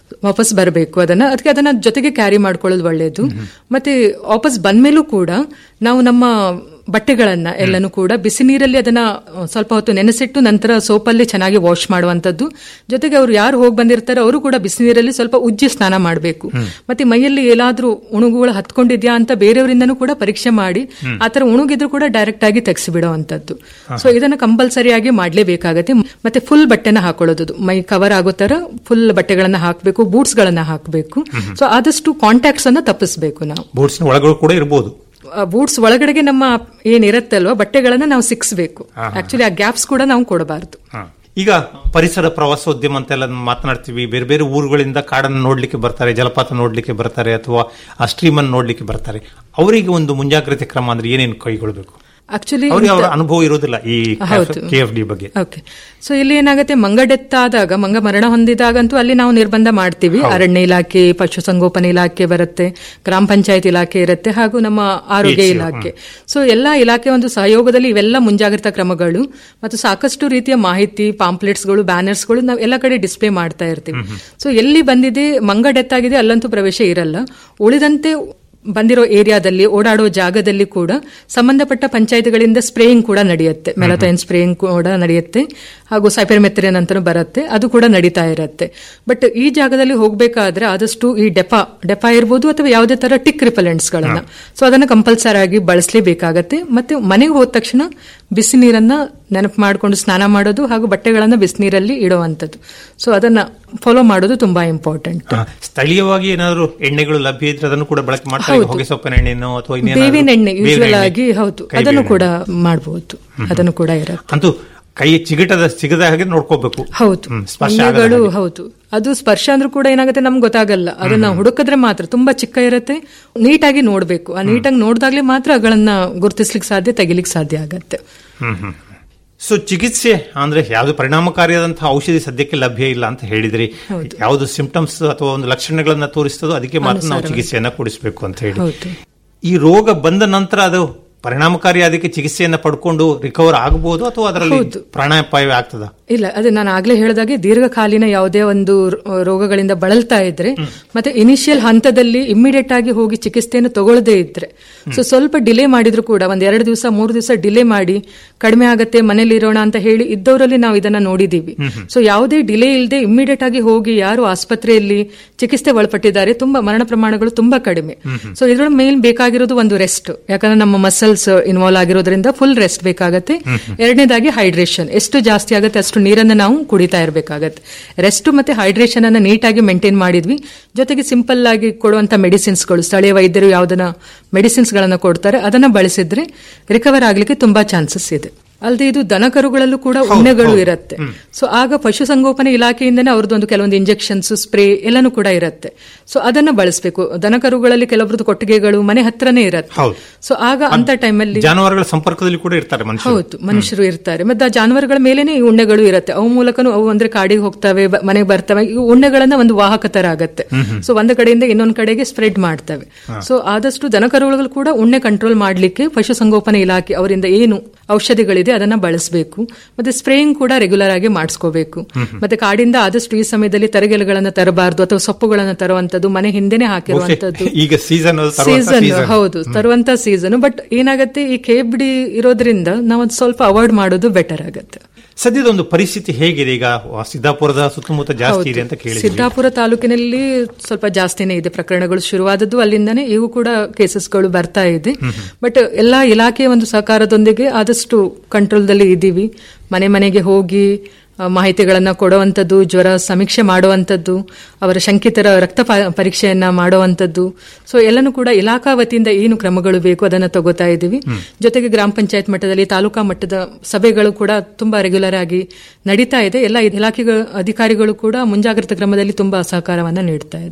ವಾಪಸ್ ಬರಬೇಕು ಅದನ್ನ ಅದಕ್ಕೆ ಅದನ್ನ ಜೊತೆಗೆ ಕ್ಯಾರಿ ಮಾಡ್ಕೊಳ್ಳೋದು ಒಳ್ಳೆಯದು ಮತ್ತೆ ವಾಪಸ್ ಬಂದ್ಮೇಲೂ ಕೂಡ ನಾವು ನಮ್ಮ ಬಟ್ಟೆಗಳನ್ನ ಎಲ್ಲನೂ ಕೂಡ ಬಿಸಿ ನೀರಲ್ಲಿ ಅದನ್ನ ಅಹ್, ಸ್ವಲ್ಪ ಹೊತ್ತು ನೆನೆಸಿಟ್ಟು ನಂತರ ಸೋಪಲ್ಲಿ ಚೆನ್ನಾಗಿ ವಾಶ್ ಮಾಡುವಂತದ್ದು ಜೊತೆಗೆ ಅವರು ಯಾರು ಹೋಗಿ ಬಂದಿರ್ತಾರೋ ಅವರು ಕೂಡ ಬಿಸಿ ನೀರಲ್ಲಿ ಸ್ವಲ್ಪ ಉಜ್ಜಿ ಸ್ನಾನ ಮಾಡಬೇಕು ಮತ್ತೆ ಮೈಯಲ್ಲಿ ಏನಾದ್ರೂ ಉಣುಗುಗಳು ಹತ್ಕೊಂಡಿದ್ಯಾ ಅಂತ ಬೇರೆಯವರಿಂದನೂ ಕೂಡ ಪರೀಕ್ಷೆ ಮಾಡಿ ಆತರ ಉಣುಗಿದ್ರು ಕೂಡ ಡೈರೆಕ್ಟ್ ಆಗಿ ತೆಗೆಸಿ ಬಿಡುವಂತದ್ದು ಸೊ ಇದನ್ನ ಕಂಪಲ್ಸರಿಯಾಗಿ ಮಾಡ್ಲೇಬೇಕಾಗತ್ತೆ ಮತ್ತೆ ಫುಲ್ ಬಟ್ಟೆನ ಹಾಕೊಳ್ಳೋದು ಮೈ ಕವರ್ ಆಗೋ ತರ ಫುಲ್ ಬಟ್ಟೆಗಳನ್ನ ಹಾಕಬೇಕು ಬೂಟ್ಸ್ ಗಳನ್ನ ಹಾಕಬೇಕು ಸೊ ಆದಷ್ಟು ಕಾಂಟ್ಯಾಕ್ಟ್ಸ್ ಅನ್ನ ತಪ್ಪಿಸಬೇಕು ನಾವು ಬೂಟ್ಸ್ನ ಒಳಗಳು ಕೂಡ ಇರಬಹುದು ಬೂಟ್ಸ್ ಒಳಗಡೆಗೆ ನಮ್ಮ ಏನಿರತ್ತೆ ಅಲ್ವಾ ಬಟ್ಟೆಗಳನ್ನ ನಾವು ಸಿಕ್ಸ್ಬೇಕು ಆಕ್ಚುಲಿ ಆ ಗ್ಯಾಪ್ಸ್ ಕೂಡ ನಾವು ಕೊಡಬಾರ್ದು ಈಗ ಪರಿಸರ ಪ್ರವಾಸೋದ್ಯಮ ಅಂತೆಲ್ಲ ಮಾತನಾಡ್ತೀವಿ ಬೇರೆ ಬೇರೆ ಊರುಗಳಿಂದ ಕಾಡನ್ನು ನೋಡ್ಲಿಕ್ಕೆ ಬರ್ತಾರೆ ಜಲಪಾತ ನೋಡ್ಲಿಕ್ಕೆ ಬರ್ತಾರೆ ಅಥವಾ ಆ ಸ್ಟ್ರೀಮ್ ಅನ್ನು ನೋಡ್ಲಿಕ್ಕೆ ಬರ್ತಾರೆ ಅವರಿಗೆ ಒಂದು ಮುಂಜಾಗ್ರತೆ ಕ್ರಮ ಅಂದ್ರೆ ಏನೇನು ಕೈಗೊಳ್ಳಬೇಕು ಆಕ್ಚುಲಿ ಅವರಿಗೆ ಅವರ ಅನುಭವ ಇರೋದಿಲ್ಲ ಈ ಹೌದು. ಕೆ ಎಫ್ ಡಿ ಬಗ್ಗೆ ಓಕೆ ಸೊ ಇಲ್ಲಿ ಏನಾಗುತ್ತೆ ಮಂಗ ಡೆತ್ ಆದಾಗ ಮಂಗ ಮರಣ ಹೊಂದಿದಾಗಂತೂ ಅಲ್ಲಿ ನಾವು ನಿರ್ಬಂಧ ಮಾಡ್ತೀವಿ ಅರಣ್ಯ ಇಲಾಖೆ ಪಶುಸಂಗೋಪನೆ ಇಲಾಖೆ ಬರುತ್ತೆ ಗ್ರಾಮ ಪಂಚಾಯತ್ ಇಲಾಖೆ ಇರುತ್ತೆ ಹಾಗೂ ನಮ್ಮ ಆರೋಗ್ಯ PHC, ಇಲಾಖೆ ಸೊ ಎಲ್ಲಾ ಇಲಾಖೆ ಒಂದು ಸಹಯೋಗದಲ್ಲಿ ಇವೆಲ್ಲ ಮುಂಜಾಗ್ರತಾ ಕ್ರಮಗಳು ಮತ್ತು ಸಾಕಷ್ಟು ರೀತಿಯ ಮಾಹಿತಿ ಪಾಂಪ್ಲೆಟ್ಸ್ಗಳು ಬ್ಯಾನರ್ಸ್ಗಳು ನಾವು ಎಲ್ಲ ಕಡೆ ಡಿಸ್ಪ್ಲೇ ಮಾಡ್ತಾ ಇರ್ತೀವಿ ಸೊ ಎಲ್ಲಿ ಬಂದಿದೆ ಮಂಗ ಡೆತ್ ಆಗಿದೆ ಅಲ್ಲಂತೂ ಪ್ರವೇಶ ಇರಲ್ಲ ಉಳಿದಂತೆ ಬಂದಿರೋ ಏರಿಯಾದಲ್ಲಿ ಓಡಾಡೋ ಜಾಗದಲ್ಲಿ ಕೂಡ ಸಂಬಂಧಪಟ್ಟ ಪಂಚಾಯತ್ಗಳಿಂದ ಸ್ಪ್ರೇಯಿಂಗ್ ಕೂಡ ನಡೆಯುತ್ತೆ ಮೆಲತೈನ್ ಸ್ಪ್ರೇಯಿಂಗ್ ಕೂಡ ನಡೆಯುತ್ತೆ ಹಾಗೂ ಸೈಪರ್ಮೆಥರಿನ್ ಅಂತಾನು ಬರುತ್ತೆ ಅದು ಕೂಡ ನಡೀತಾ ಇರುತ್ತೆ ಬಟ್ ಈ ಜಾಗದಲ್ಲಿ ಹೋಗಬೇಕಾದ್ರೆ ಆದಷ್ಟು ಈ ಡೆಪಾ ಡೆಪಾ ಇರ್ಬೋದು ಅಥವಾ ಯಾವುದೇ ತರ ಟಿಕ್ ರಿಪಲೆಂಟ್ಸ್ ಗಳನ್ನ ಸೊ ಅದನ್ನ ಕಂಪಲ್ಸರಿ ಆಗಿ ಬಳಸಲೇಬೇಕಾಗತ್ತೆ ಮತ್ತೆ ಮನೆಗೆ ಹೋದ ತಕ್ಷಣ ಬಿಸಿ ನೀರನ್ನ ನೆನಪು ಮಾಡಿಕೊಂಡು ಸ್ನಾನ ಮಾಡೋದು ಹಾಗೂ ಬಟ್ಟೆಗಳನ್ನ ಬಿಸಿನೀರಲ್ಲಿ ಇಡುವಂಥದ್ದು ಸೊ ಅದನ್ನ ಫಾಲೋ ಮಾಡೋದು ತುಂಬಾ ಇಂಪಾರ್ಟೆಂಟ್ ಆ, ಸ್ಥಳೀಯವಾಗಿ ಏನಾದ್ರು ಎಣ್ಣೆಗಳು ಲಭ್ಯ ಇದ್ರೆ ಅದನ್ನು ಕೂಡ ಬಳಕೆ ಮಾಡ್ತಾರೆ ಈಗ ಹೊಗೆ ಸೊಪ್ಪಿನ ಎಣ್ಣೆನೋ ಅಥವಾ ಇನ್ನೇನಾದ್ರೂ ಬೇವಿನ ಎಣ್ಣೆ ಬೇವಿನ ಯೂಶುವಲ್ ಎಣ್ಣೆ, ಆಗಿ ಹೌದು ಕೈ ಅದನ್ನು ಬೇವಿನ ಕೂಡ ಮಾಡಬಹುದು ಅದನ್ನು ಕೂಡ ಇರುತ್ತೆ ಅಂತೂ ಕೈ ಚಿಗಟದ ಸಿಗದ ಹಾಗೆ ನೋಡ್ಕೋಬೇಕು ಹೌದು ಹ್ಮ್, ಸ್ಪರ್ಶ ಆಗದ ಎಣ್ಣೆಗಳು ಹಾಗೆ. ಹೌದು ಅದು ಸ್ಪರ್ಶ ಅಂದ್ರೂ ಕೂಡ ಏನಾಗುತ್ತೆ ನಮ್ಗೆ ಗೊತ್ತಾಗಲ್ಲ ಅದನ್ನ ಹುಡುಕಿದ್ರೆ ಮಾತ್ರ ತುಂಬಾ ಚಿಕ್ಕ ಇರುತ್ತೆ ನೀಟಾಗಿ ನೋಡ್ಬೇಕು ಆ ನೀಟಾಗಿ ನೋಡಿದಾಗ್ಲೇ ಮಾತ್ರ ಅವುಗಳನ್ನ ಗುರುತಿಸ್ಲಿಕ್ಕೆ ಸಾಧ್ಯ ತೆಗಿಲಿಕ್ಕೆ ಸಾಧ್ಯ ಆಗತ್ತೆ ಹ್ಮ್ ಹ್ಮ್ ಸೊ ಚಿಕಿತ್ಸೆ ಅಂದ್ರೆ ಯಾವ್ದು ಪರಿಣಾಮಕಾರಿಯಾದಂತಹ ಔಷಧಿ ಸದ್ಯಕ್ಕೆ ಲಭ್ಯ ಇಲ್ಲ ಅಂತ ಹೇಳಿದ್ರಿ ಯಾವ್ದು ಸಿಂಪ್ಟಮ್ಸ್ ಅಥವಾ ಒಂದು ಲಕ್ಷಣಗಳನ್ನ ತೋರಿಸ್ತದೋ ಅದಕ್ಕೆ ಮಾತ್ರ ನಾವು ಚಿಕಿತ್ಸೆಯನ್ನ ಕೊಡಿಸಬೇಕು ಅಂತ ಹೇಳಿ ಹೌದು ಈ ರೋಗ ಬಂದ ನಂತರ ಅದು ಪರಿಣಾಮಕಾರಿ ಅದಕ್ಕೆ ಚಿಕಿತ್ಸೆಯನ್ನ ಪಡ್ಕೊಂಡು ರಿಕವರ್ ಆಗಬಹುದು ಅಥವಾ ಅದರಲ್ಲಿ ಪ್ರಾಣಾಪಾಯವೇ ಆಗ್ತದ ಇಲ್ಲ ಅದೇ ನಾನು ಆಗ್ಲೇ ಹೇಳಿದಾಗೆ ದೀರ್ಘಕಾಲೀನ ಯಾವುದೇ ಒಂದು ರೋ- ರೋಗಗಳಿಂದ ಬಳಲ್ತಾ ಇದ್ರೆ ಮತ್ತೆ ಇನಿಷಿಯಲ್ ಹಂತದಲ್ಲಿ ಇಮ್ಮಿಡಿಯೇಟ್ ಆಗಿ ಹೋಗಿ ಚಿಕಿತ್ಸೆಯನ್ನು ತಗೊಳ್ಳದೇ ಇದ್ರೆ ಸೊ ಸ್ವಲ್ಪ ಡಿಲೇ ಮಾಡಿದ್ರು ಕೂಡ ಒಂದ್ ಎರಡು ದಿವಸ ಮೂರು ದಿವಸ ಡಿಲೇ ಮಾಡಿ ಕಡಿಮೆ ಆಗತ್ತೆ ಮನೇಲಿ ಇರೋಣ ಅಂತ ಹೇಳಿ ಇದ್ದವರಲ್ಲಿ ನಾವು ಇದನ್ನ ನೋಡಿದೀವಿ ಸೊ ಯಾವುದೇ ಡಿಲೇ ಇಲ್ಲದೆ ಇಮ್ಮಿಡಿಯೇಟ್ ಆಗಿ ಹೋಗಿ ಯಾರು ಆಸ್ಪತ್ರೆಯಲ್ಲಿ ಚಿಕಿತ್ಸೆ ಒಳಪಟ್ಟಿದ್ದಾರೆ ತುಂಬಾ ಮರಣ ಪ್ರಮಾಣಗಳು ತುಂಬಾ ಕಡಿಮೆ ಸೊ ಇದ್ರ ಮೇಲ್ ಬೇಕಾಗಿರೋದು ಒಂದು ರೆಸ್ಟ್ ಯಾಕಂದ್ರೆ ನಮ್ಮ ಮಸಲ್ಸ್ ಇನ್ವಾಲ್ವ್ ಆಗಿರೋದ್ರಿಂದ ಫುಲ್ ರೆಸ್ಟ್ ಬೇಕಾಗತ್ತೆ ಎರಡನೇದಾಗಿ ಹೈಡ್ರೇಷನ್ ಎಷ್ಟು ಜಾಸ್ತಿ ಆಗುತ್ತೆ ಅಷ್ಟು ನೀರನ್ನ ನಾವು ಕುಡಿತಾ ಇರಬೇಕಾಗತ್ತೆ ರೆಸ್ಟ್ ಮತ್ತೆ ಹೈಡ್ರೇಷನ್ ಅನ್ನ ನೀಟಾಗಿ ಮೇಂಟೈನ್ ಮಾಡಿದ್ವಿ ಜೊತೆಗೆ ಸಿಂಪಲ್ ಆಗಿ ಕೊಡುವಂತ ಮೆಡಿಸಿನ್ಸ್ಗಳು ಸ್ಥಳೀಯ ವೈದ್ಯರು ಯಾವ್ದನ್ನ ಮೆಡಿಸಿನ್ಸ್ ಗಳನ್ನ ಕೊಡ್ತಾರೆ ಅದನ್ನ ಬಳಸಿದ್ರೆ ರಿಕವರ್ ಆಗ್ಲಿಕ್ಕೆ ತುಂಬಾ ಚಾನ್ಸಸ್ ಇದೆ ಅಲ್ಲದೆ ಇದು ದನಕರುಗಳಲ್ಲೂ ಕೂಡ ಉಣ್ಣೆಗಳು ಇರುತ್ತೆ ಸೊ ಆಗ ಪಶುಸಂಗೋಪನೆ ಇಲಾಖೆಯಿಂದನೇ ಅವ್ರದ್ದೊಂದು ಕೆಲವೊಂದು ಇಂಜೆಕ್ಷನ್ಸ್ ಸ್ಪ್ರೇ ಎಲ್ಲನೂ ಕೂಡ ಇರುತ್ತೆ ಸೊ ಅದನ್ನ ಬಳಸಬೇಕು ದನಕರುಗಳಲ್ಲಿ ಕೆಲವೊಬ್ರದ್ದು ಕೊಟ್ಟಿಗೆಗಳು ಮನೆ ಹತ್ರನೇ ಇರುತ್ತೆ ಹೌದು. ಸೊ ಆಗ ಅಂತ ಟೈಮಲ್ಲಿ ಜಾನುವಾರುಗಳ ಸಂಪರ್ಕದಲ್ಲಿ ಕೂಡ ಇರ್ತಾರೆ ಮನುಷ್ಯರು ಹೌದು ಮನುಷ್ಯರು ಇರ್ತಾರೆ ಮತ್ತೆ ಆ ಜಾನುವಾರುಗಳ ಮೇಲೇನೆ ಈ ಉಣ್ಣೆಗಳು ಇರುತ್ತೆ ಅವು ಮೂಲಕನೂ ಅವು ಅಂದ್ರೆ ಕಾಡಿಗೆ ಹೋಗ್ತವೆ ಬ- ಮನೆಗೆ ಬರ್ತವೆ ಈ ಉಣ್ಣೆಗಳನ್ನ ಒಂದು ವಾಹಕ ತರ ಆಗತ್ತೆ ಸೊ ಒಂದು ಕಡೆಯಿಂದ ಇನ್ನೊಂದು ಕಡೆಗೆ ಸ್ಪ್ರೆಡ್ ಮಾಡ್ತವೆ ಸೊ ಆದಷ್ಟು ದನಕರುಗಳು ಕೂಡ ಉಣ್ಣೆ ಕಂಟ್ರೋಲ್ ಮಾಡ್ಲಿಕ್ಕೆ ಪಶುಸಂಗೋಪನೆ ಇಲಾಖೆ ಅವರಿಂದ ಏನು ಔಷಧಿಗಳಿದೆ ಅದನ್ನ ಬಳಸಬೇಕು ಮತ್ತೆ ಸ್ಪ್ರೇಯಿಂಗ್ ಕೂಡ ರೆಗ್ಯುಲರ್ ಆಗಿ ಮಾಡಿಸ್ಕೋಬೇಕು ಮತ್ತೆ ಕಾಡಿಂದ ಆದಷ್ಟು ಈ ಸಮಯದಲ್ಲಿ ತರಗೆಲೆಗಳನ್ನ ತರಬಾರ್ದು ಅಥವಾ ಸೊಪ್ಪುಗಳನ್ನ ತರುವಂತದ್ದು ಮನೆ ಹಿಂದೆನೆ ಹಾಕಿರುವಂತದ್ದು ಈಗ ಸೀಸನ್ ಸೀಸನ್ ಹೌದು ತರುವಂತ ಸೀಸನ್ ಬಟ್ ಏನಾಗತ್ತೆ ಈ ಕೇಬ್ಡಿ ಇರೋದ್ರಿಂದ ನಾವು ಅದ್ ಸ್ವಲ್ಪ ಅವಾಯ್ಡ್ ಮಾಡೋದು ಬೆಟರ್ ಆಗತ್ತೆ ಸದ್ಯದ ಒಂದು ಪರಿಸ್ಥಿತಿ ಹೇಗಿದೆ ಈಗ ಸಿದ್ದಾಪುರದ ಸುತ್ತಮುತ್ತ ಜಾಸ್ತಿ ಇದೆ ಅಂತ ಕೇಳಿದ್ವಿ ಸಿದ್ದಾಪುರ ತಾಲೂಕಿನಲ್ಲಿ ಸ್ವಲ್ಪ ಜಾಸ್ತಿನೇ ಇದೆ ಪ್ರಕರಣಗಳು ಶುರುವಾದದ್ದು ಅಲ್ಲಿಂದಾನೇ ಇವು ಕೂಡ ಕೇಸಸ್ಗಳು ಬರ್ತಾ ಇದೆ ಬಟ್ ಎಲ್ಲಾ ಇಲಾಖೆಯ ಒಂದು ಸಹಕಾರದೊಂದಿಗೆ ಆದಷ್ಟು ಕಂಟ್ರೋಲ್ದಲ್ಲಿ ಇದ್ದೀವಿ ಮನೆ ಮನೆಗೆ ಹೋಗಿ ಆ, ಮಾಹಿತಿಗಳನ್ನ ಕೊಡುವಂಥದ್ದು ಜ್ವರ ಸಮೀಕ್ಷೆ ಮಾಡುವಂಥದ್ದು ಅವರ ಶಂಕಿತರ ರಕ್ತ ಪ- ಪರೀಕ್ಷೆಯನ್ನ ಮಾಡುವಂಥದ್ದು ಸೊ ಎಲ್ಲನೂ ಕೂಡ ಇಲಾಖಾ ವತಿಯಿಂದ ಏನು ಕ್ರಮಗಳು ಬೇಕು ಅದನ್ನ ತಗೋತಾ ಇದ್ದೀವಿ ಜೊತೆಗೆ ಗ್ರಾಮ ಪಂಚಾಯತ್ ಮಟ್ಟದಲ್ಲಿ ತಾಲೂಕಾ ಮಟ್ಟದ ಸಭೆಗಳು ಕೂಡ ತುಂಬಾ ರೆಗ್ಯುಲರ್ ಆಗಿ ನಡೀತಾ ಇದೆ ಎಲ್ಲ ಇಲಾಖೆಗಳ ಅಧಿಕಾರಿಗಳು ಕೂಡ ಮುಂಜಾಗ್ರತಾ ಕ್ರಮದಲ್ಲಿ ತುಂಬಾ ಸಹಕಾರವನ್ನ ನೀಡ್ತಾ ಇದ್ದಾರೆ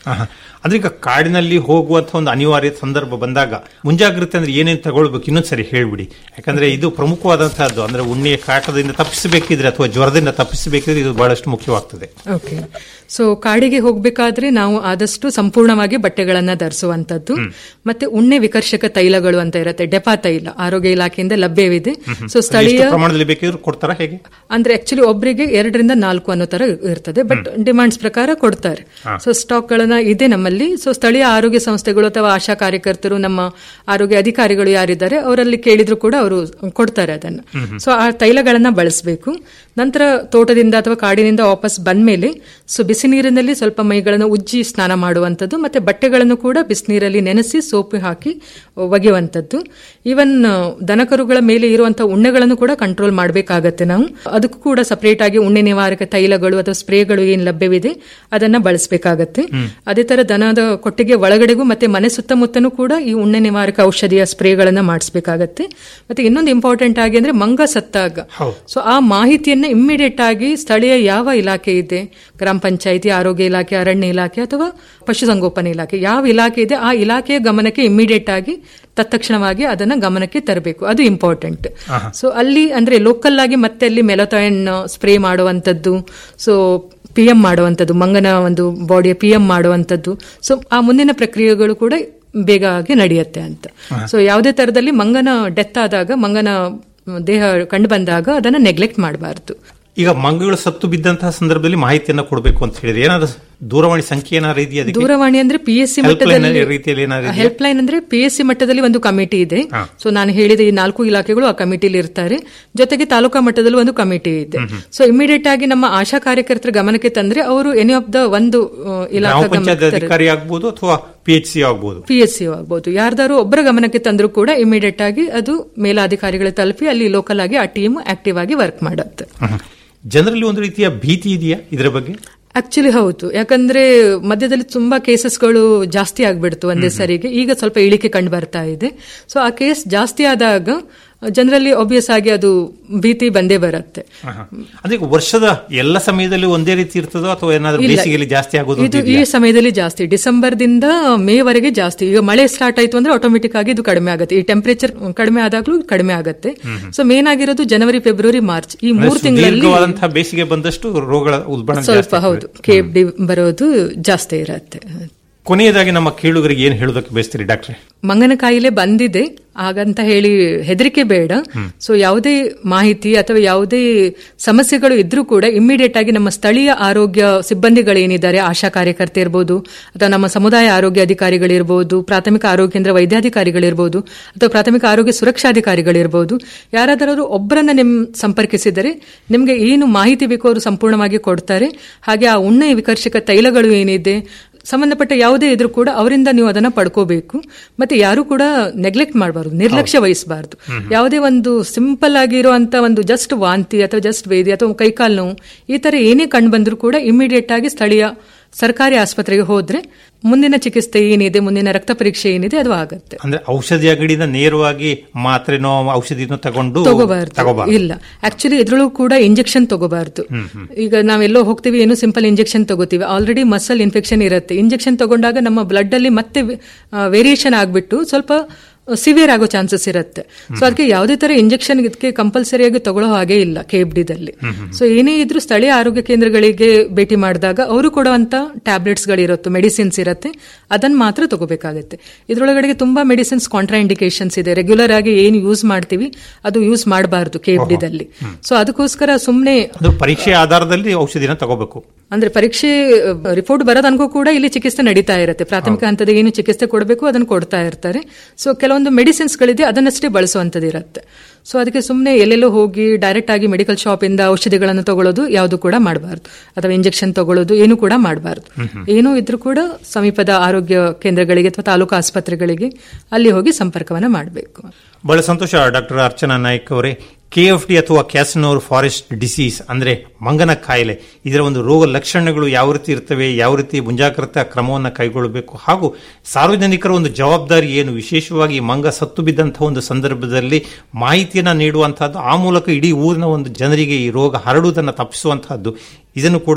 ಆಹಾ. ಅಂದ್ರೆ ಈಗ ಕಾಡಿನಲ್ಲಿ ಹೋಗುವಂತ ಒಂದು ಅನಿವಾರ್ಯ ಸಂದರ್ಭ ಬಂದಾಗ ಮುಂಜಾಗ್ರತೆ ಅಂದ್ರೆ ಏನೇನು ತಗೊಳ್ಬೇಕು ಇನ್ನೊಂದ್ಸರಿ ಹೇಳ್ಬಿಡಿ ಯಾಕಂದ್ರೆ ಇದು ಪ್ರಮುಖವಾದಂತಹದ್ದು ಅಂದ್ರೆ ಉಣ್ಣೆಯ ಕಾಟದಿಂದ ತಪ್ಪಿಸಬೇಕಿದ್ರೆ ಅಥವಾ ಜ್ವರದಿಂದ ತಪ್ಪಿಸಬೇಕಿದ್ರೆ ಇದು ಬಹಳಷ್ಟು ಮುಖ್ಯವಾಗ್ತದೆ ಓಕೆ ಸೊ ಕಾಡಿಗೆ ಹೋಗ್ಬೇಕಾದ್ರೆ ನಾವು ಆದಷ್ಟು ಸಂಪೂರ್ಣವಾಗಿ ಬಟ್ಟೆಗಳನ್ನ ಧರಿಸುವಂತದ್ದು ಮತ್ತೆ ಉಣ್ಣೆ ವಿಕರ್ಷಕ ತೈಲಗಳು ಅಂತ ಇರುತ್ತೆ ಡೆಪಾ ತೈಲ ಆರೋಗ್ಯ ಇಲಾಖೆಯಿಂದ ಲಭ್ಯವಿದೆ ಸೊ ಸ್ಥಳೀಯ ಎಷ್ಟು ಪ್ರಮಾಣದಲ್ಲಿ ಬೇಕಿದ್ರು ಕೊಡ್ತಾರ ಹೇಗೆ ಅಂದ್ರೆ ಆಕ್ಚುಲಿ ಒಬ್ಬರಿಗೆ ಎರಡರಿಂದ ನಾಲ್ಕು ಅನ್ನೋ ತರ ಇರ್ತದೆ ಬಟ್ ಡಿಮಾಂಡ್ಸ್ ಪ್ರಕಾರ ಕೊಡ್ತಾರೆ ಸೊ ಸ್ಟಾಕ್ ಗಳನ್ನ ಇದೆ ನಮ್ಮಲ್ಲಿ ಸೊ ಸ್ಥಳೀಯ ಆರೋಗ್ಯ ಸಂಸ್ಥೆಗಳು ಅಥವಾ ಆಶಾ ಕಾರ್ಯಕರ್ತರು ನಮ್ಮ ಆರೋಗ್ಯ ಅಧಿಕಾರಿಗಳು ಯಾರಿದ್ದಾರೆ ಅವರಲ್ಲಿ ಕೇಳಿದ್ರು ಕೂಡ ಅವರು ಕೊಡ್ತಾರೆ ಅದನ್ನ ಸೊ ಆ ತೈಲಗಳನ್ನ ಬಳಸಬೇಕು ನಂತರ ತೋಟದಿಂದ ಅಥವಾ ಕಾಡಿನಿಂದ ವಾಪಸ್ ಬಂದ್ಮೇಲೆ ಸೊ ಬಿಸಿ ನೀರಿನಲ್ಲಿ ಸ್ವಲ್ಪ ಮೈಗಳನ್ನು ಉಜ್ಜಿ ಸ್ನಾನ ಮಾಡುವಂಥದ್ದು ಮತ್ತೆ ಬಟ್ಟೆಗಳನ್ನು ಕೂಡ ಬಿಸಿನೀರಲ್ಲಿ ನೆನೆಸಿ ಸೋಪು ಹಾಕಿ ಒಗೆಯುವಂಥದ್ದು ಈವನ್ ದನಕರುಗಳ ಮೇಲೆ ಇರುವಂತಹ ಉಣ್ಣೆಗಳನ್ನು ಕೂಡ ಕಂಟ್ರೋಲ್ ಮಾಡಬೇಕಾಗತ್ತೆ ನಾವು ಅದಕ್ಕೂ ಕೂಡ ಸಪರೇಟ್ ಆಗಿ ಉಣ್ಣೆ ನಿವಾರಕ ತೈಲಗಳು ಅಥವಾ ಸ್ಪ್ರೇಗಳು ಏನ್ ಲಭ್ಯವಿದೆ ಅದನ್ನ ಬಳಸಬೇಕಾಗತ್ತೆ ಅದೇ ತರ ದನದ ಕೊಟ್ಟಿಗೆ ಒಳಗಡೆಗೂ ಮತ್ತೆ ಮನೆ ಸುತ್ತಮುತ್ತನೂ ಕೂಡ ಈ ಉಣ್ಣೆ ನಿವಾರಕ ಔಷಧಿಯ ಸ್ಪ್ರೇಗಳನ್ನ ಮಾಡಿಸಬೇಕಾಗತ್ತೆ ಮತ್ತೆ ಇನ್ನೊಂದು ಇಂಪಾರ್ಟೆಂಟ್ ಆಗಿ ಅಂದ್ರೆ ಮಂಗ ಸತ್ತಾಗ ಹೌದು. ಸೊ ಆ ಮಾಹಿತಿಯನ್ನ ಇಮ್ಮಿಡಿಯೇಟ್ ಆಗಿ ಸ್ಥಳೀಯ ಯಾವ ಇಲಾಖೆ ಇದೆ ಗ್ರಾಮ ಪಂಚಾಯಿತಿ ಆರೋಗ್ಯ ಇಲಾಖೆ ಅರಣ್ಯ ಇಲಾಖೆ ಅಥವಾ ಪಶುಸಂಗೋಪನೆ ಇಲಾಖೆ ಯಾವ ಇಲಾಖೆ ಇದೆ ಆ ಇಲಾಖೆಯ ಗಮನಕ್ಕೆ ಇಮ್ಮಿಡಿಯೇಟ್ ಆಗಿ ತತ್ಕ್ಷಣವಾಗಿ ಅದನ್ನ ಗಮನಕ್ಕೆ ತರಬೇಕು ಅದು ಇಂಪಾರ್ಟೆಂಟ್ ಸೊ ಅಲ್ಲಿ ಅಂದ್ರೆ ಲೋಕಲ್ ಆಗಿ ಮತ್ತೆ ಅಲ್ಲಿ ಮೆಲೋಥೈನ್ ಸ್ಪ್ರೇ ಮಾಡುವಂತದ್ದು ಸೊ ಪಿ ಎಂ ಮಾಡುವಂಥದ್ದು ಮಂಗನ ಒಂದು ಬಾಡಿಯ ಪಿ ಎಂ ಮಾಡುವಂಥದ್ದು ಸೊ ಆ ಮುಂದಿನ ಪ್ರಕ್ರಿಯೆಗಳು ಕೂಡ ಬೇಗ ಆಗಿ ನಡೆಯುತ್ತೆ ಅಂತ ಸೊ ಯಾವುದೇ ತರದಲ್ಲಿ ಮಂಗನ ಡೆತ್ ಆದಾಗ ಮಂಗನ ದೇಹ ಕಂಡು ಬಂದಾಗ ಅದನ್ನ ನೆಗ್ಲೆಕ್ಟ್ ಮಾಡಬಾರ್ದು ಈಗ ಮಂಗಗಳು ಸತ್ತು ಬಿದ್ದಂತಹ ಸಂದರ್ಭದಲ್ಲಿ ಮಾಹಿತಿಯನ್ನ ಕೊಡಬೇಕು ಅಂತ ಹೇಳಿದ್ರೆ ಏನಾದ್ರು ದೂರವಾಣಿ ಸಂಖ್ಯೆ ಏನಾದ್ರು ಇದೆಯಾ ಅದಕ್ಕೆ ದೂರವಾಣಿ ಅಂದ್ರೆ ಪಿ ಎಸ್ ಸಿ Helpline ಮಟ್ಟದಲ್ಲಿ ರೀತಿಯಲ್ಲಿ ಏನಾದ್ರು ಇದೆಯಾ? ಹೆಲ್ಪ್ ಲೈನ್ ಅಂದ್ರೆ ಪಿ ಎಸ್ ಸಿ ಮಟ್ಟದಲ್ಲಿ ಒಂದು ಕಮಿಟಿ ಇದೆ ಹಾ. ಸೊ ನಾನು ಹೇಳಿದ ಈ ನಾಲ್ಕು ಇಲಾಖೆಗಳು ಆ ಕಮಿಟಿಲಿ ಇರ್ತಾರೆ ಜೊತೆಗೆ ತಾಲೂಕಾ ಮಟ್ಟದಲ್ಲಿ ಒಂದು ಕಮಿಟಿ ಇದೆ ಸೊ ಇಮಿಡಿಯೇಟ್ ಆಗಿ ನಮ್ಮ ಆಶಾ ಕಾರ್ಯಕರ್ತರ ಗಮನಕ್ಕೆ ತಂದ್ರೆ ಅವರು ಎನಿ ಆಫ್ ದ ಒಂದು ಆ, ಗ್ರಾಮ ಇಲಾಖಾ ಪಂಚಾಯತ್ ಗಮನಕ್ಕೆ ಅಧಿಕಾರಿ ಆಗ್ಬೋದು ಅಥವಾ ಪಿ ಎಚ್ ಸಿ ಆಗ್ಬೋದು ಪಿ ಎಸ್ ಸಿ ಆಗ್ಬಹುದು ಯಾರ್ದಾರು ಒಬ್ಬರ ಗಮನಕ್ಕೆ ತಂದ್ರು ಕೂಡ ಇಮಿಡಿಯೇಟ್ ಆಗಿ ಅದು ಮೇಲಾಧಿಕಾರಿಗಳ ತಲುಪಿ ಅಲ್ಲಿ ಲೋಕಲ್ ಆಗಿ ಆ ಟೀಮ್ ಆಕ್ಟಿವ್ ಆಗಿ ವರ್ಕ್ ಮಾಡುತ್ತೆ ಹ್ಮ್. ಜನರಲ್ಲಿ ಒಂದು ರೀತಿಯ ಭೀತಿ ಇದೆಯಾ ಇದರ ಬಗ್ಗೆ ಆಕ್ಚುಲಿ ಹೌದು ಯಾಕಂದ್ರೆ ಮಧ್ಯದಲ್ಲಿ ತುಂಬಾ ಕೇಸಸ್ಗಳು ಜಾಸ್ತಿ ಆಗ್ಬಿಡ್ತು ಒಂದೇ ಸರಿಗೆ ಈಗ ಸ್ವಲ್ಪ ಇಳಿಕೆ ಕಂಡು ಬರ್ತಾ ಇದೆ ಸೊ ಆ ಕೇಸ್ ಜಾಸ್ತಿ ಆದಾಗ ಜನರಲ್ಲಿ ಒಬ್ವಿಯಸ್ ಆಗಿ ಅದು ಭೀತಿ ಬಂದೇ ಬರುತ್ತೆ ಆಹಾ. ಅಂದ್ರೆ ಈಗ ವರ್ಷದ ಎಲ್ಲ ಸಮಯದಲ್ಲಿ ಒಂದೇ ರೀತಿ ಇರ್ತದೋ ಅಥವಾ ಏನಾದ್ರೂ ಇಲ್ಲ. ಬೇಸಿಗೆಯಲ್ಲಿ ಜಾಸ್ತಿ ಆಗೋದು ಇದು ಅಂತ ಈ ಇದೆಯಾ? ಸಮಯದಲ್ಲಿ ಜಾಸ್ತಿ ಡಿಸೆಂಬರ್ ದಿಂದ ಮೇ ವರೆಗೆ ಜಾಸ್ತಿ ಈಗ ಮಳೆ ಸ್ಟಾರ್ಟ್ ಆಯ್ತು ಅಂದ್ರೆ ಆಟೋಮೆಟಿಕ್ ಆಗಿ ಇದು ಕಡಿಮೆ ಆಗುತ್ತೆ ಈ ಟೆಂಪರೇಚರ್ ಕಡಿಮೆ ಆದಾಗ್ಲೂ ಕಡಿಮೆ ಆಗುತ್ತೆ ಸೊ ಮೇನ್ ಆಗಿರೋದು ಜನವರಿ ಫೆಬ್ರವರಿ ಮಾರ್ಚ್ ಈ ಅಂದ್ರೆ ಮೂರು ತಿಂಗಳಲ್ಲಿ ಸುದೀರ್ಘವಾದಂತಹ ಬೇಸಿಗೆ ಬಂದಷ್ಟು ರೋಗಗಳ ಉಲ್ಬಣ ಸ್ವಲ್ಪ ಜಾಸ್ತಿ ಹೌದು ಕೇಪ್ ಡಿ ಬರೋದು ಜಾಸ್ತಿ ಇರತ್ತೆ ಕೊನೆಯದಾಗಿ ನಮ್ಮ ಕೇಳುಗರಿಗೆ ಏನ್ ಹೇಳೋದಕ್ಕೆ ಬಯಸ್ತೀರಿ ಡಾಕ್ಟ್ರೆ ಮಂಗನ ಕಾಯಿಲೆ ಬಂದಿದೆ ಹಾಗಂತ ಹೇಳಿ ಹೆದರಿಕೆ ಬೇಡ ಸೊ ಯಾವುದೇ ಮಾಹಿತಿ ಅಥವಾ ಯಾವುದೇ ಸಮಸ್ಯೆಗಳು ಇದ್ರೂ ಕೂಡ ಇಮ್ಮಿಡಿಯೇಟ್ ಆಗಿ ನಮ್ಮ ಸ್ಥಳೀಯ ಆರೋಗ್ಯ ಸಿಬ್ಬಂದಿಗಳೇನಿದ್ದಾರೆ ಆಶಾ ಕಾರ್ಯಕರ್ತೆ ಇರ್ಬೋದು ಅಥವಾ ನಮ್ಮ ಸಮುದಾಯ ಆರೋಗ್ಯ ಅಧಿಕಾರಿಗಳಿರ್ಬೋದು ಪ್ರಾಥಮಿಕ ಆರೋಗ್ಯ ಕೇಂದ್ರ ವೈದ್ಯಾಧಿಕಾರಿಗಳಿರ್ಬೋದು ಅಥವಾ ಪ್ರಾಥಮಿಕ ಆರೋಗ್ಯ ಸುರಕ್ಷಾಧಿಕಾರಿಗಳಿರ್ಬೋದು ಯಾರಾದರೂ ಒಬ್ಬರನ್ನ ನಿಮ್ ಸಂಪರ್ಕಿಸಿದರೆ ನಿಮಗೆ ಏನು ಮಾಹಿತಿ ಬೇಕೋ ಅವರು ಸಂಪೂರ್ಣವಾಗಿ ಕೊಡ್ತಾರೆ ಹಾಗೆ ಆ ಉಣ್ಣೆ ವಿಕರ್ಷಕ ತೈಲಗಳು ಏನಿದೆ ಸಂಬಂಧಪಟ್ಟ ಯಾವುದೇ ಇದ್ರೂ ಕೂಡ ಅವರಿಂದ ನೀವು ಅದನ್ನ ಪಡ್ಕೋಬೇಕು ಮತ್ತೆ ಯಾರು ಕೂಡ ನೆಗ್ಲೆಕ್ಟ್ ಮಾಡಬಾರ್ದು ನಿರ್ಲಕ್ಷ್ಯ ವಹಿಸಬಾರ್ದು ಯಾವುದೇ ಒಂದು ಸಿಂಪಲ್ ಆಗಿರುವಂತ ಒಂದು ಜಸ್ಟ್ ವಾಂತಿ ಅಥವಾ ಜಸ್ಟ್ ವೇದಿ ಅಥವಾ ಕೈಕಾಲು ನೋವು ಈ ತರ ಏನೇ ಕಂಡು ಬಂದ್ರೂ ಕೂಡ ಇಮಿಡಿಯೇಟ್ ಆಗಿ ಸ್ಥಳೀಯ ಸರ್ಕಾರಿ ಆಸ್ಪತ್ರೆಗೆ ಹೋದ್ರೆ ಮುಂದಿನ ಚಿಕಿತ್ಸೆ ಏನಿದೆ ಮುಂದಿನ ರಕ್ತ ಪರೀಕ್ಷೆ ಏನಿದೆ ಅದು ಆಗತ್ತೆ ಅಂದ್ರೆ ಔಷಧಿ ಅಂಗಡಿಯಿಂದ ನೇರವಾಗಿ ಮಾತ್ರೆನೋ ಔಷಧಿನೋ ತಗೊಂಡು ತಗೋಬಾರ್ದು ತಗೋಬಾರ್ದು ಇಲ್ಲ ಆಕ್ಚುಲಿ ಇದ್ರೊಳಗೂ ಕೂಡ ಇಂಜೆಕ್ಷನ್ ತಗೋಬಾರ್ದು ಈಗ ನಾವೆಲ್ಲೋ ಹೋಗ್ತೀವಿ ಏನು ಸಿಂಪಲ್ ಇಂಜೆಕ್ಷನ್ ತಗೋತೀವಿ ಆಲ್ರೆಡಿ ಮಸಲ್ ಇನ್ಫೆಕ್ಷನ್ ಇರುತ್ತೆ ಇಂಜೆಕ್ಷನ್ ತಗೊಂಡಾಗ ನಮ್ಮ ಬ್ಲಡ್ ಅಲ್ಲಿ ಮತ್ತೆ ವೇರಿಯೇಷನ್ ಆಗ್ಬಿಟ್ಟು ಸ್ವಲ್ಪ ಸಿವಿಯರ್ ಆಗೋ ಚಾನ್ಸಸ್ ಇರುತ್ತೆ ಸೊ ಅದಕ್ಕೆ ಯಾವುದೇ ತರ ಇಂಜೆಕ್ಷನ್ ಇದಕ್ಕೆ ಕಂಪಲ್ಸರಿಯಾಗಿ ತಗೊಳ್ಳೋ ಹಾಗೆ ಇಲ್ಲ ಕೆಎಫ್ಡಿದಲ್ಲಿ ಸೊ ಏನೇ ಇದ್ರೂ ಸ್ಥಳೀಯ ಆರೋಗ್ಯ ಕೇಂದ್ರಗಳಿಗೆ ಭೇಟಿ ಮಾಡಿದಾಗ ಅವರು ಕೊಡುವಂತ ಟ್ಯಾಬ್ಲೆಟ್ಸ್ ಗಳಿರುತ್ತೆ ಮೆಡಿಸಿನ್ಸ್ ಇರುತ್ತೆ ಅದನ್ನ ಮಾತ್ರ ತಗೋಬೇಕಾಗುತ್ತೆ ಇದ್ರೊಳಗಡೆ ತುಂಬಾ ಮೆಡಿಸಿನ್ಸ್ ಕಾಂಟ್ರಾ ಇಂಡಿಕೇಶನ್ಸ್ ಇದೆ ರೆಗ್ಯುಲರ್ ಆಗಿ ಏನು ಯೂಸ್ ಮಾಡ್ತೀವಿ ಅದು ಯೂಸ್ ಮಾಡಬಾರ್ದು ಕೆಎಫ್ಡಿದಲ್ಲಿ ಸೊ ಅದಕ್ಕೋಸ್ಕರ ಸುಮ್ಮನೆ ಅದು ಪರೀಕ್ಷೆ ಆಧಾರದಲ್ಲಿ ಔಷಧಿನ ತಗೋಬೇಕು ಅಂದ್ರೆ ಪರೀಕ್ಷೆ ರಿಪೋರ್ಟ್ ಬರೋದನ್ಕೂ ಕೂಡ ಇಲ್ಲಿ ಚಿಕಿತ್ಸೆ ನಡೀತಾ ಇರುತ್ತೆ ಪ್ರಾಥಮಿಕ ಹಂತದ ಏನು ಚಿಕಿತ್ಸೆ ಕೊಡಬೇಕು ಅದನ್ನು ಕೊಡ್ತಾ ಇರ್ತಾರೆ ಸೊ ಕೆಲವೊಂದು ಮೆಡಿಸಿನ್ಸ್ ಗಳಿದೆ ಅದನ್ನಷ್ಟೇ ಬಳಸುವಂತದ್ದು ಇರುತ್ತೆ ಸೊ ಅದಕ್ಕೆ ಸುಮ್ಮನೆ ಎಲ್ಲೆಲ್ಲೋ ಹೋಗಿ ಡೈರೆಕ್ಟ್ ಆಗಿ ಮೆಡಿಕಲ್ ಶಾಪ್ ಇಂದ ಔಷಧಿಗಳನ್ನು ತಗೊಳ್ಳೋದು ಯಾವುದು ಕೂಡ ಮಾಡಬಾರ್ದು ಅಥವಾ ಇಂಜೆಕ್ಷನ್ ತಗೊಳ್ಳೋದು ಏನು ಕೂಡ ಮಾಡಬಾರ್ದು ಏನೂ ಇದ್ರೂ ಕೂಡ ಸಮೀಪದ ಆರೋಗ್ಯ ಕೇಂದ್ರಗಳಿಗೆ ಅಥವಾ ತಾಲೂಕು ಆಸ್ಪತ್ರೆಗಳಿಗೆ ಅಲ್ಲಿ ಹೋಗಿ ಸಂಪರ್ಕವನ್ನ ಮಾಡಬೇಕು ಬಹಳ ಸಂತೋಷ ಡಾಕ್ಟರ್ ಅರ್ಚನಾ ನಾಯ್ಕ್ ಅವರೇ ಕೆಎಫ್ಡಿ ಅಥವಾ ಕ್ಯಾಸನೋರ್ ಫಾರೆಸ್ಟ್ ಡಿಸೀಸ್ ಅಂದ್ರೆ ಮಂಗನ ಕಾಯಿಲೆ ಇದರ ಒಂದು ರೋಗ ಲಕ್ಷಣಗಳು ಯಾವ ರೀತಿ ಇರ್ತವೆ ಯಾವ ರೀತಿ ಮುಂಜಾಗ್ರತಾ ಕ್ರಮವನ್ನು ಕೈಗೊಳ್ಳಬೇಕು ಹಾಗೂ ಸಾರ್ವಜನಿಕರ ಒಂದು ಜವಾಬ್ದಾರಿ ಏನು ವಿಶೇಷವಾಗಿ ಮಂಗ ಸತ್ತು ಬಿದ್ದಂತಹ ಒಂದು ಸಂದರ್ಭದಲ್ಲಿ ಮಾಹಿತಿಯನ್ನ ನೀಡುವಂತಹದ್ದು ಆ ಮೂಲಕ ಇಡೀ ಊರಿನ ಒಂದು ಜನರಿಗೆ ಈ ರೋಗ ಹರಡುವುದನ್ನು ತಪ್ಪಿಸುವಂತಹದ್ದು ಇದನ್ನು ಕೂಡ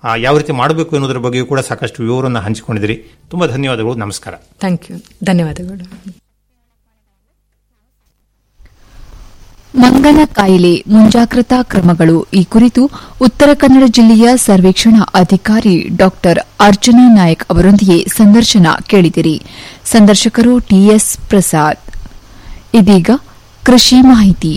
ಆ, ಯಾವ ರೀತಿ ಮಾಡಬೇಕು ಎನ್ನುವುದರ ಬಗ್ಗೆಯೂ ಕೂಡ ಸಾಕಷ್ಟು ವಿವರವನ್ನು ಹಂಚಿಕೊಂಡಿದ್ದೀರಿ ತುಂಬಾ ಧನ್ಯವಾದಗಳು ನಮಸ್ಕಾರ ಥ್ಯಾಂಕ್ ಯು ಧನ್ಯವಾದಗಳು ಮಂಗನ ಕಾಯಿಲೆ ಮುಂಜಾಗ್ರತಾ ಕ್ರಮಗಳು ಈ ಕುರಿತು ಉತ್ತರ ಕನ್ನಡ ಜಿಲ್ಲೆಯ ಸರ್ವೇಕ್ಷಣಾ ಅಧಿಕಾರಿ ಡಾಕ್ಟರ್ ಅರ್ಚನಾ ನಾಯಕ್ ಅವರೊಂದಿಗೆ ಸಂದರ್ಶನ ಕೇಳಿದಿರಿ ಸಂದರ್ಶಕರು ಟಿಎಸ್ ಪ್ರಸಾದ್ ಇದೀಗ ಕೃಷಿ ಮಾಹಿತಿ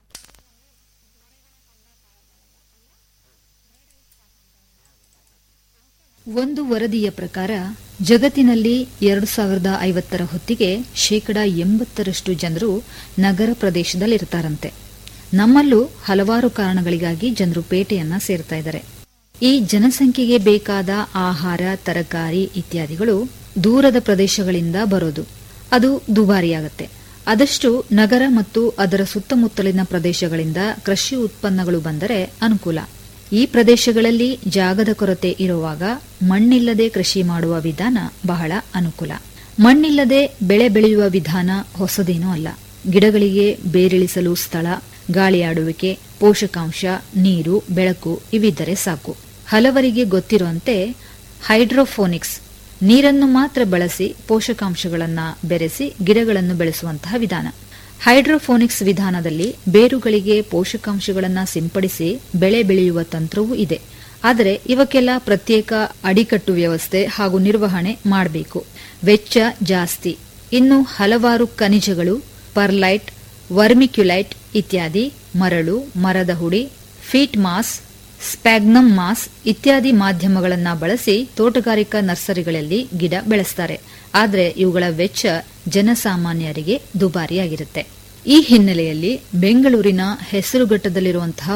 ಒಂದು ವರದಿಯ ಪ್ರಕಾರ ಜಗತ್ತಿನಲ್ಲಿ ಎರಡು ಸಾವಿರದ ಐವತ್ತರ ಹೊತ್ತಿಗೆ ಶೇಕಡಾ ಎಂಬತ್ತರಷ್ಟು ಜನರು ನಗರ ಪ್ರದೇಶದಲ್ಲಿರ್ತಾರಂತೆ ನಮ್ಮಲ್ಲೂ ಹಲವಾರು ಕಾರಣಗಳಿಗಾಗಿ ಜನರು ಪೇಟೆಯನ್ನ ಸೇರ್ತಾ ಇದ್ದಾರೆ ಈ ಜನಸಂಖ್ಯೆಗೆ ಬೇಕಾದ ಆಹಾರ ತರಕಾರಿ ಇತ್ಯಾದಿಗಳು ದೂರದ ಪ್ರದೇಶಗಳಿಂದ ಬರೋದು ಅದು ದುಬಾರಿಯಾಗತ್ತೆ ಆದಷ್ಟು ನಗರ ಮತ್ತು ಅದರ ಸುತ್ತಮುತ್ತಲಿನ ಪ್ರದೇಶಗಳಿಂದ ಕೃಷಿ ಉತ್ಪನ್ನಗಳು ಬಂದರೆ ಅನುಕೂಲ ಈ ಪ್ರದೇಶಗಳಲ್ಲಿ ಜಾಗದ ಕೊರತೆ ಇರುವಾಗ ಮಣ್ಣಿಲ್ಲದೆ ಕೃಷಿ ಮಾಡುವ ವಿಧಾನ ಬಹಳ ಅನುಕೂಲ ಮಣ್ಣಿಲ್ಲದೆ ಬೆಳೆ ಬೆಳೆಯುವ ವಿಧಾನ ಹೊಸದೇನೂ ಅಲ್ಲ ಗಿಡಗಳಿಗೆ ಬೇರಿಳಿಸಲು ಸ್ಥಳ ಗಾಳಿಯಾಡುವಿಕೆ ಪೋಷಕಾಂಶ ನೀರು ಬೆಳಕು ಇವಿದ್ದರೆ ಸಾಕು ಹಲವರಿಗೆ ಗೊತ್ತಿರುವಂತೆ ಹೈಡ್ರೋಫೋನಿಕ್ಸ್ ನೀರನ್ನು ಮಾತ್ರ ಬಳಸಿ ಪೋಷಕಾಂಶಗಳನ್ನು ಬೆರೆಸಿ ಗಿಡಗಳನ್ನು ಬೆಳೆಸುವಂತಹ ವಿಧಾನ ಹೈಡ್ರೋಫೋನಿಕ್ಸ್ ವಿಧಾನದಲ್ಲಿ ಬೇರುಗಳಿಗೆ ಪೋಷಕಾಂಶಗಳನ್ನು ಸಿಂಪಡಿಸಿ ಬೆಳೆ ಬೆಳೆಯುವ ತಂತ್ರವೂ ಇದೆ ಆದರೆ ಇವಕ್ಕೆಲ್ಲ ಪ್ರತ್ಯೇಕ ಅಡಿಕಟ್ಟು ವ್ಯವಸ್ಥೆ ಹಾಗೂ ನಿರ್ವಹಣೆ ಮಾಡಬೇಕು ವೆಚ್ಚ ಜಾಸ್ತಿ ಇನ್ನು ಹಲವಾರು ಖನಿಜಗಳು ಪರ್ಲೈಟ್ ವರ್ಮಿಕ್ಯುಲೈಟ್ ಇತ್ಯಾದಿ ಮರಳು ಮರದ ಹುಡಿ ಫೀಟ್ ಮಾಸ್ ಸ್ಪ್ಯಾಗ್ನಮ್ ಮಾಸ್ ಇತ್ಯಾದಿ ಮಾಧ್ಯಮಗಳನ್ನು ಬಳಸಿ ತೋಟಗಾರಿಕಾ ನರ್ಸರಿಗಳಲ್ಲಿ ಗಿಡ ಬೆಳೆಸ್ತಾರೆ ಆದರೆ ಇವುಗಳ ವೆಚ್ಚ ಜನಸಾಮಾನ್ಯರಿಗೆ ದುಬಾರಿಯಾಗಿರುತ್ತೆ ಈ ಹಿನ್ನೆಲೆಯಲ್ಲಿ ಬೆಂಗಳೂರಿನ ಹೆಸರುಘಟ್ಟದಲ್ಲಿರುವಂತಹ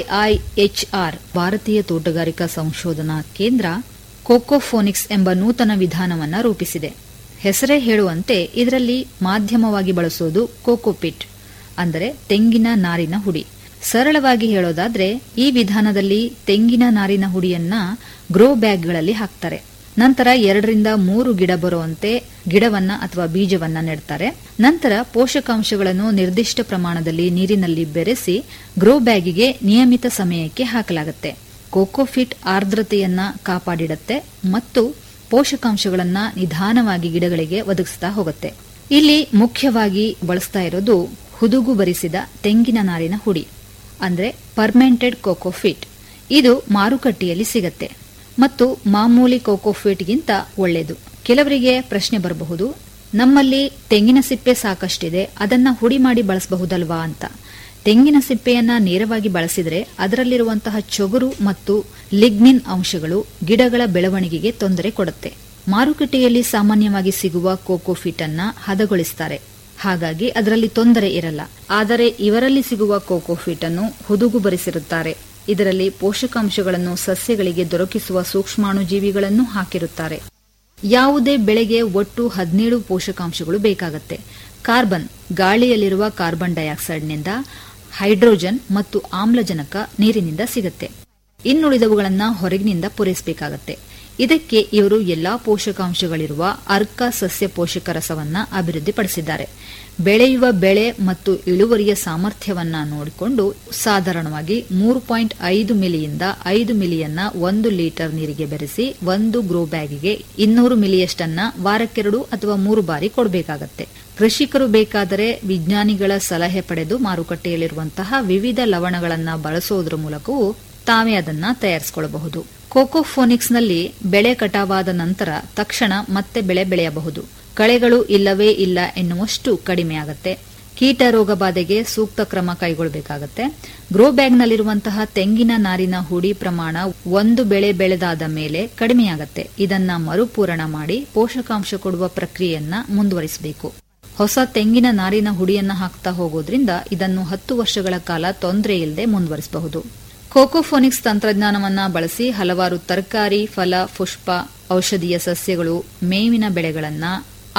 ಐಐಎಚ್ಆರ್ ಭಾರತೀಯ ತೋಟಗಾರಿಕಾ ಸಂಶೋಧನಾ ಕೇಂದ್ರ ಕೋಕೋಫೋನಿಕ್ಸ್ ಎಂಬ ನೂತನ ವಿಧಾನವನ್ನ ರೂಪಿಸಿದೆ ಹೆಸರೇ ಹೇಳುವಂತೆ ಇದರಲ್ಲಿ ಮಾಧ್ಯಮವಾಗಿ ಬಳಸೋದು ಕೋಕೋಪಿಟ್ ಅಂದರೆ ತೆಂಗಿನ ನಾರಿನ ಹುಡಿ ಸರಳವಾಗಿ ಹೇಳೋದಾದ್ರೆ ಈ ವಿಧಾನದಲ್ಲಿ ತೆಂಗಿನ ನಾರಿನ ಹುಡಿಯನ್ನ ಗ್ರೋ ಬ್ಯಾಗ್ಗಳಲ್ಲಿ ಹಾಕ್ತಾರೆ ನಂತರ ಎರಡರಿಂದ ಮೂರು ಗಿಡ ಬರುವಂತೆ ಗಿಡವನ್ನ ಅಥವಾ ಬೀಜವನ್ನ ನೆಡ್ತಾರೆ ನಂತರ ಪೋಷಕಾಂಶಗಳನ್ನು ನಿರ್ದಿಷ್ಟ ಪ್ರಮಾಣದಲ್ಲಿ ನೀರಿನಲ್ಲಿ ಬೆರೆಸಿ ಗ್ರೋ ಬ್ಯಾಗಿಗೆ ನಿಯಮಿತ ಸಮಯಕ್ಕೆ ಹಾಕಲಾಗುತ್ತೆ ಕೋಕೋಫಿಟ್ ಆರ್ದ್ರತೆಯನ್ನ ಕಾಪಾಡಿಡುತ್ತೆ ಮತ್ತು ಪೋಷಕಾಂಶಗಳನ್ನ ನಿಧಾನವಾಗಿ ಗಿಡಗಳಿಗೆ ಒದಗಿಸ್ತಾ ಹೋಗುತ್ತೆ ಇಲ್ಲಿ ಮುಖ್ಯವಾಗಿ ಬಳಸ್ತಾ ಇರೋದು ಹುದುಗು ಬರಿಸಿದ ತೆಂಗಿನ ನಾರಿನ ಹುಡಿ ಅಂದ್ರೆ ಪರ್ಮೆಂಟೆಡ್ ಕೋಕೋಫಿಟ್ ಇದು ಮಾರುಕಟ್ಟೆಯಲ್ಲಿ ಸಿಗತ್ತೆ ಮತ್ತು ಮಾಮೂಲಿ ಕೋಕೋಫಿಟ್ಗಿಂತ ಒಳ್ಳೆಯದು ಕೆಲವರಿಗೆ ಪ್ರಶ್ನೆ ಬರಬಹುದು ನಮ್ಮಲ್ಲಿ ತೆಂಗಿನ ಸಿಪ್ಪೆ ಸಾಕಷ್ಟಿದೆ ಅದನ್ನ ಹುಡಿ ಮಾಡಿ ಬಳಸಬಹುದಲ್ವಾ ಅಂತ ತೆಂಗಿನ ಸಿಪ್ಪೆಯನ್ನ ನೇರವಾಗಿ ಬಳಸಿದರೆ ಅದರಲ್ಲಿರುವಂತಹ ಚೊಗುರು ಮತ್ತು ಲಿಗ್ನಿನ್ ಅಂಶಗಳು ಗಿಡಗಳ ಬೆಳವಣಿಗೆಗೆ ತೊಂದರೆ ಕೊಡುತ್ತೆ ಮಾರುಕಟ್ಟೆಯಲ್ಲಿ ಸಾಮಾನ್ಯವಾಗಿ ಸಿಗುವ ಕೋಕೋಫಿಟ್ ಅನ್ನ ಹದಗೊಳಿಸ್ತಾರೆ ಹಾಗಾಗಿ ಅದರಲ್ಲಿ ತೊಂದರೆ ಇರಲ್ಲ ಆದರೆ ಇವರಲ್ಲಿ ಸಿಗುವ ಕೋಕೋಫಿಟ್ ಅನ್ನು ಹುದುಗು ಬರಿಸಿರುತ್ತಾರೆ ಇದರಲ್ಲಿ ಪೋಷಕಾಂಶಗಳನ್ನು ಸಸ್ಯಗಳಿಗೆ ದೊರಕಿಸುವ ಸೂಕ್ಷ್ಮಾಣುಜೀವಿಗಳನ್ನು ಹಾಕಿರುತ್ತಾರೆ ಯಾವುದೇ ಬೆಳೆಗೆ ಒಟ್ಟು ಹದಿನೇಳು ಪೋಷಕಾಂಶಗಳು ಬೇಕಾಗುತ್ತೆ ಕಾರ್ಬನ್ ಗಾಳಿಯಲ್ಲಿರುವ ಕಾರ್ಬನ್ ಡೈಆಕ್ಸೈಡ್ನಿಂದ ಹೈಡ್ರೋಜನ್ ಮತ್ತು ಆಮ್ಲಜನಕ ನೀರಿನಿಂದ ಸಿಗುತ್ತೆ ಇನ್ನುಳಿದವುಗಳನ್ನ ಹೊರಗಿನಿಂದ ಪೂರೈಸಬೇಕಾಗತ್ತೆ ಇದಕ್ಕೆ ಇವರು ಎಲ್ಲಾ ಪೋಷಕಾಂಶಗಳಿರುವ ಅರ್ಕ ಸಸ್ಯ ಪೋಷಕ ರಸವನ್ನ ಅಭಿವೃದ್ಧಿಪಡಿಸಿದ್ದಾರೆ ಬೆಳೆಯುವ ಬೆಳೆ ಮತ್ತು ಇಳುವರಿಯ ಸಾಮರ್ಥ್ಯವನ್ನ ನೋಡಿಕೊಂಡು ಸಾಧಾರಣವಾಗಿ ಮೂರು ಪಾಯಿಂಟ್ ಐದು ಮಿಲಿಯಿಂದ ಐದು ಮಿಲಿಯನ್ನ ಒಂದು ಲೀಟರ್ ನೀರಿಗೆ ಬೆರೆಸಿ ಒಂದು ಗ್ರೋ ಬ್ಯಾಗಿಗೆ ಇನ್ನೂರು ಮಿಲಿಯಷ್ಟನ್ನ ವಾರಕ್ಕೆರಡು ಅಥವಾ ಮೂರು ಬಾರಿ ಕೊಡಬೇಕಾಗತ್ತೆ ಕೃಷಿಕರು ಬೇಕಾದರೆ ವಿಜ್ಞಾನಿಗಳ ಸಲಹೆ ಪಡೆದು ಮಾರುಕಟ್ಟೆಯಲ್ಲಿರುವಂತಹ ವಿವಿಧ ಲವಣಗಳನ್ನ ಬಳಸೋದ್ರ ಮೂಲಕವೂ ತಾವೇ ಅದನ್ನ ತಯಾರಿಸಿಕೊಳ್ಳಬಹುದು ಕೋಕೋಫೋನಿಕ್ಸ್ನಲ್ಲಿ ಬೆಳೆ ಕಟಾವಾದ ನಂತರ ತಕ್ಷಣ ಮತ್ತೆ ಬೆಳೆ ಬೆಳೆಯಬಹುದು ಕಳೆಗಳು ಇಲ್ಲವೇ ಇಲ್ಲ ಎನ್ನುವಷ್ಟು ಕಡಿಮೆಯಾಗತ್ತೆ ಕೀಟ ರೋಗ ಬಾಧೆಗೆ ಸೂಕ್ತ ಕ್ರಮ ಕೈಗೊಳ್ಳಬೇಕಾಗತ್ತೆ ಗ್ರೋ ಬ್ಯಾಗ್ನಲ್ಲಿರುವಂತಹ ತೆಂಗಿನ ನಾರಿನ ಹುಡಿ ಪ್ರಮಾಣ ಒಂದು ಬೆಳೆ ಬೆಳೆದಾದ ಮೇಲೆ ಕಡಿಮೆಯಾಗತ್ತೆ ಇದನ್ನ ಮರುಪೂರಣ ಮಾಡಿ ಪೋಷಕಾಂಶ ಕೊಡುವ ಪ್ರಕ್ರಿಯೆಯನ್ನ ಮುಂದುವರಿಸಬೇಕು ಹೊಸ ತೆಂಗಿನ ನಾರಿನ ಹುಡಿಯನ್ನ ಹಾಕ್ತಾ ಹೋಗೋದ್ರಿಂದ ಇದನ್ನು ಹತ್ತು ವರ್ಷಗಳ ಕಾಲ ತೊಂದರೆ ಇಲ್ಲದೆ ಮುಂದುವರಿಸಬಹುದು ಕೋಕೋಫೋನಿಕ್ಸ್ ತಂತ್ರಜ್ಞಾನವನ್ನ ಬಳಸಿ ಹಲವಾರು ತರಕಾರಿ ಫಲ ಪುಷ್ಪ ಔಷಧೀಯ ಸಸ್ಯಗಳು ಮೇವಿನ ಬೆಳೆಗಳನ್ನ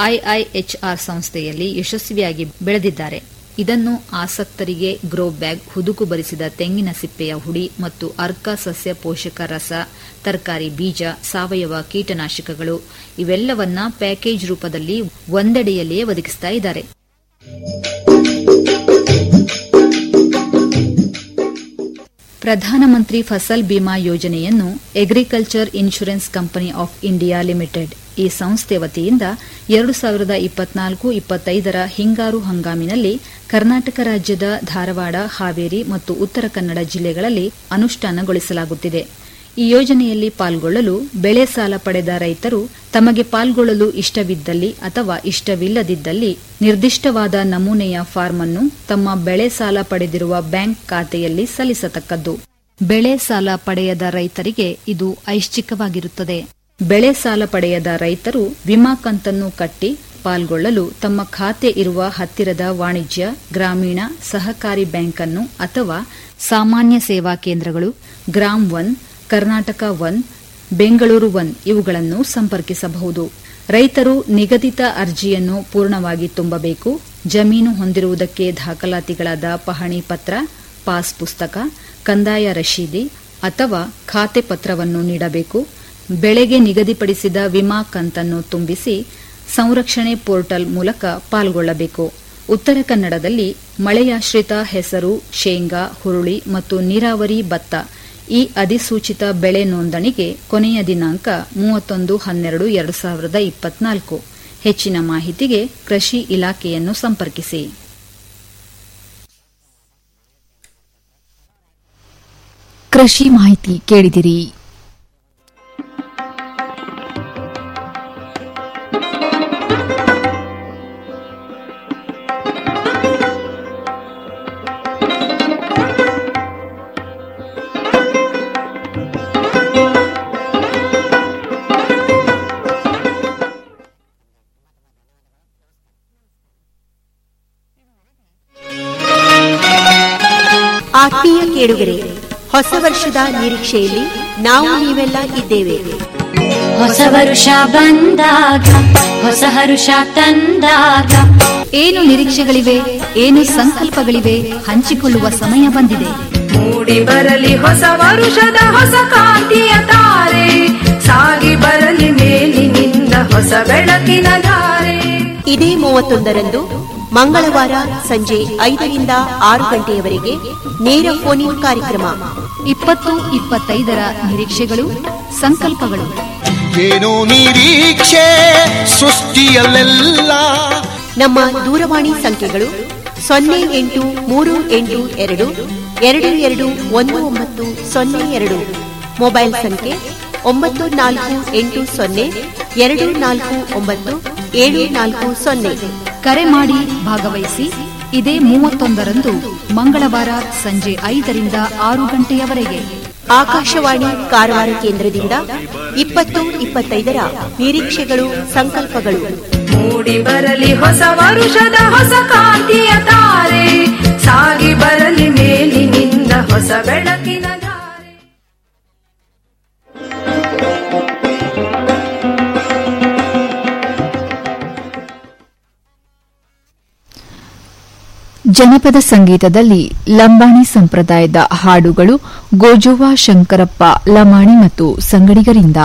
ಐಐಎಚ್ಆರ್ ಸಂಸ್ಥೆಯಲ್ಲಿ ಯಶಸ್ವಿಯಾಗಿ ಬೆಳೆದಿದ್ದಾರೆ ಇದನ್ನು ಆಸಕ್ತರಿಗೆ ಗ್ರೋ ಬ್ಯಾಗ್ ಹುದುಕು ಬರಿಸಿದ ತೆಂಗಿನ ಸಿಪ್ಪೆಯ ಹುಡಿ ಮತ್ತು ಅರ್ಕ ಸಸ್ಯ ಪೋಷಕ ರಸ ತರಕಾರಿ ಬೀಜ ಸಾವಯವ ಕೀಟನಾಶಕಗಳು ಇವೆಲ್ಲವನ್ನ ಪ್ಯಾಕೇಜ್ ರೂಪದಲ್ಲಿ ಒಂದೆಡೆಯಲ್ಲಿಯೇ ಒದಗಿಸ್ತಾ ಇದ್ದಾರೆ ಪ್ರಧಾನಮಂತ್ರಿ ಫಸಲ್ ಬಿಮಾ ಯೋಜನೆಯನ್ನು Agriculture Insurance Company of India Limited ಈ ಸಂಸ್ಥೆ ವತಿಯಿಂದ ಎರಡು ಸಾವಿರದ ಇಪ್ಪತ್ನಾಲ್ಕು ಇಪ್ಪತ್ತೈದರ ಹಿಂಗಾರು ಹಂಗಾಮಿನಲ್ಲಿ ಕರ್ನಾಟಕ ರಾಜ್ಯದ ಧಾರವಾಡ ಹಾವೇರಿ ಮತ್ತು ಉತ್ತರ ಕನ್ನಡ ಜಿಲ್ಲೆಗಳಲ್ಲಿ ಅನುಷ್ಠಾನಗೊಳಿಸಲಾಗುತ್ತಿದೆ ಈ ಯೋಜನೆಯಲ್ಲಿ ಪಾಲ್ಗೊಳ್ಳಲು ಬೆಳೆ ಸಾಲ ಪಡೆದ ರೈತರು ತಮಗೆ ಪಾಲ್ಗೊಳ್ಳಲು ಇಷ್ಟವಿದ್ದಲ್ಲಿ ಅಥವಾ ಇಷ್ಟವಿಲ್ಲದಿದ್ದಲ್ಲಿ ನಿರ್ದಿಷ್ಟವಾದ ನಮೂನೆಯ ಫಾರ್ಮ್ ಅನ್ನು ತಮ್ಮ ಬೆಳೆ ಸಾಲ ಪಡೆದಿರುವ ಬ್ಯಾಂಕ್ ಖಾತೆಯಲ್ಲಿ ಸಲ್ಲಿಸತಕ್ಕದ್ದು ಬೆಳೆ ಸಾಲ ಪಡೆಯದ ರೈತರಿಗೆ ಇದು ಐಚ್ಛಿಕವಾಗಿರುತ್ತದೆ ಬೆಳೆ ಸಾಲ ಪಡೆಯದ ರೈತರು ವಿಮಾ ಕಂತನ್ನು ಕಟ್ಟಿ ಪಾಲ್ಗೊಳ್ಳಲು ತಮ್ಮ ಖಾತೆ ಇರುವ ಹತ್ತಿರದ ವಾಣಿಜ್ಯ ಗ್ರಾಮೀಣ ಸಹಕಾರಿ ಬ್ಯಾಂಕ್ ಅನ್ನು ಅಥವಾ ಸಾಮಾನ್ಯ ಸೇವಾ ಕೇಂದ್ರಗಳು Gram one Karnataka one Bengaluru one ಇವುಗಳನ್ನು ಸಂಪರ್ಕಿಸಬಹುದು ರೈತರು ನಿಗದಿತ ಅರ್ಜಿಯನ್ನು ಪೂರ್ಣವಾಗಿ ತುಂಬಬೇಕು ಜಮೀನು ಹೊಂದಿರುವುದಕ್ಕೆ ದಾಖಲಾತಿಗಳಾದ ಪಹಣಿ ಪತ್ರ ಪಾಸ್ ಪುಸ್ತಕ ಕಂದಾಯ ರಶೀದಿ ಅಥವಾ ಖಾತೆ ಪತ್ರವನ್ನು ನೀಡಬೇಕು ಬೆಳೆಗೆ ನಿಗದಿಪಡಿಸಿದ ವಿಮಾ ಕಂತನ್ನು ತುಂಬಿಸಿ ಸಂರಕ್ಷಣೆ ಪೋರ್ಟಲ್ ಮೂಲಕ ಪಾಲ್ಗೊಳ್ಳಬೇಕು ಉತ್ತರ ಕನ್ನಡದಲ್ಲಿ ಮಳೆಯಾಶ್ರಿತ ಹೆಸರು ಶೇಂಗಾ ಹುರುಳಿ ಮತ್ತು ನೀರಾವರಿ ಭತ್ತ ಈ ಅಧಿಸೂಚಿತ ಬೆಳೆ ನೋಂದಣಿಗೆ ಕೊನೆಯ ದಿನಾಂಕ ಮೂವತ್ತೊಂದು ಹನ್ನೆರಡು ಎರಡು ಸಾವಿರದ ಇಪ್ಪತ್ನಾಲ್ಕು ಹೆಚ್ಚಿನ ಮಾಹಿತಿಗೆ ಕೃಷಿ ಇಲಾಖೆಯನ್ನು ಸಂಪರ್ಕಿಸಿ ಕೃಷಿ ಮಾಹಿತಿ ಕೇಳಿದಿರಿ ಆತ್ಮೀಯ ಕೇಳುಗರೆ ಹೊಸ ವರ್ಷದ ನಿರೀಕ್ಷೆಯಲ್ಲಿ ನಾವು ನೀವೆಲ್ಲ ಇದ್ದೇವೆ ಹೊಸ ವರುಷ ಬಂದಾಗ ಹೊಸ ಹರುಷ ತಂದಾಗ ಏನು ನಿರೀಕ್ಷೆಗಳಿವೆ ಏನು ಸಂಕಲ್ಪಗಳಿವೆ ಹಂಚಿಕೊಳ್ಳುವ ಸಮಯ ಬಂದಿದೆ ಮೂಡಿ ಬರಲಿ ಹೊಸ ವರುಷದ ಹೊಸ ಕಾಂತಿಯ ತಾರೆ ಸಾಗಿ ಬರಲಿ ಮೇಲಿನಿಂದ ಹೊಸ ಬೆಳಕಿನ ಧಾರೆ ಇದೇ ಮೂವತ್ತೊಂದರಂದು ಮಂಗಳವಾರ ಸಂಜೆ ಐದರಿಂದ ಆರು ಗಂಟೆಯವರೆಗೆ ನೇರ ಫೋನ್ ಇನ್ ಕಾರ್ಯಕ್ರಮ ಇಪ್ಪತ್ತು ಇಪ್ಪತ್ತೈದರ ನಿರೀಕ್ಷೆಗಳು ಸಂಕಲ್ಪಗಳು ಏನೋ ನಿರೀಕ್ಷೆ ಸೃಷ್ಟಿಯಲ್ಲೆಲ್ಲ ನಮ್ಮ ದೂರವಾಣಿ ಸಂಖ್ಯೆಗಳು ಸೊನ್ನೆ ಎಂಟು ಮೂರು ಎಂಟು ಎರಡು ಎರಡು ಎರಡು ಒಂದು ಒಂಬತ್ತು ಸೊನ್ನೆ ಎರಡು ಮೊಬೈಲ್ ಸಂಖ್ಯೆ ಒಂಬತ್ತು ನಾಲ್ಕು ಎಂಟು ಸೊನ್ನೆ ಎರಡು ನಾಲ್ಕು ಒಂಬತ್ತು ಏಳು ನಾಲ್ಕು ಸೊನ್ನೆ ಕರೆ ಮಾಡಿ ಭಾಗವಹಿಸಿ ಇದೇ ಮೂವತ್ತೊಂದರಂದು ಮಂಗಳವಾರ ಸಂಜೆ ಐದರಿಂದ ಆರು ಗಂಟೆಯವರೆಗೆ ಆಕಾಶವಾಣಿ ಕಾರವಾರ ಕೇಂದ್ರದಿಂದ ಇಪ್ಪತ್ತು ಇಪ್ಪತ್ತೈದರ ನಿರೀಕ್ಷೆಗಳು ಸಂಕಲ್ಪಗಳು ಮೂಡಿ ಬರಲಿ ಹೊಸ ವರುಷದ ಹೊಸ ಕಾಂತಿಯ ತಾರೆ ಸಾಗಿ ಬರಲಿ ಮೇಲಿನಿಂದ ಹೊಸ ಬೆಳಕಿನ ಧಾರೆ ಜನಪದ ಸಂಗೀತದಲ್ಲಿ ಲಂಬಾಣಿ ಸಂಪ್ರದಾಯದ ಹಾಡುಗಳು ಗೋಜೋವಾ ಶಂಕರಪ್ಪ ಲಮಾಣಿ ಮತ್ತು ಸಂಗಡಿಗರಿಂದ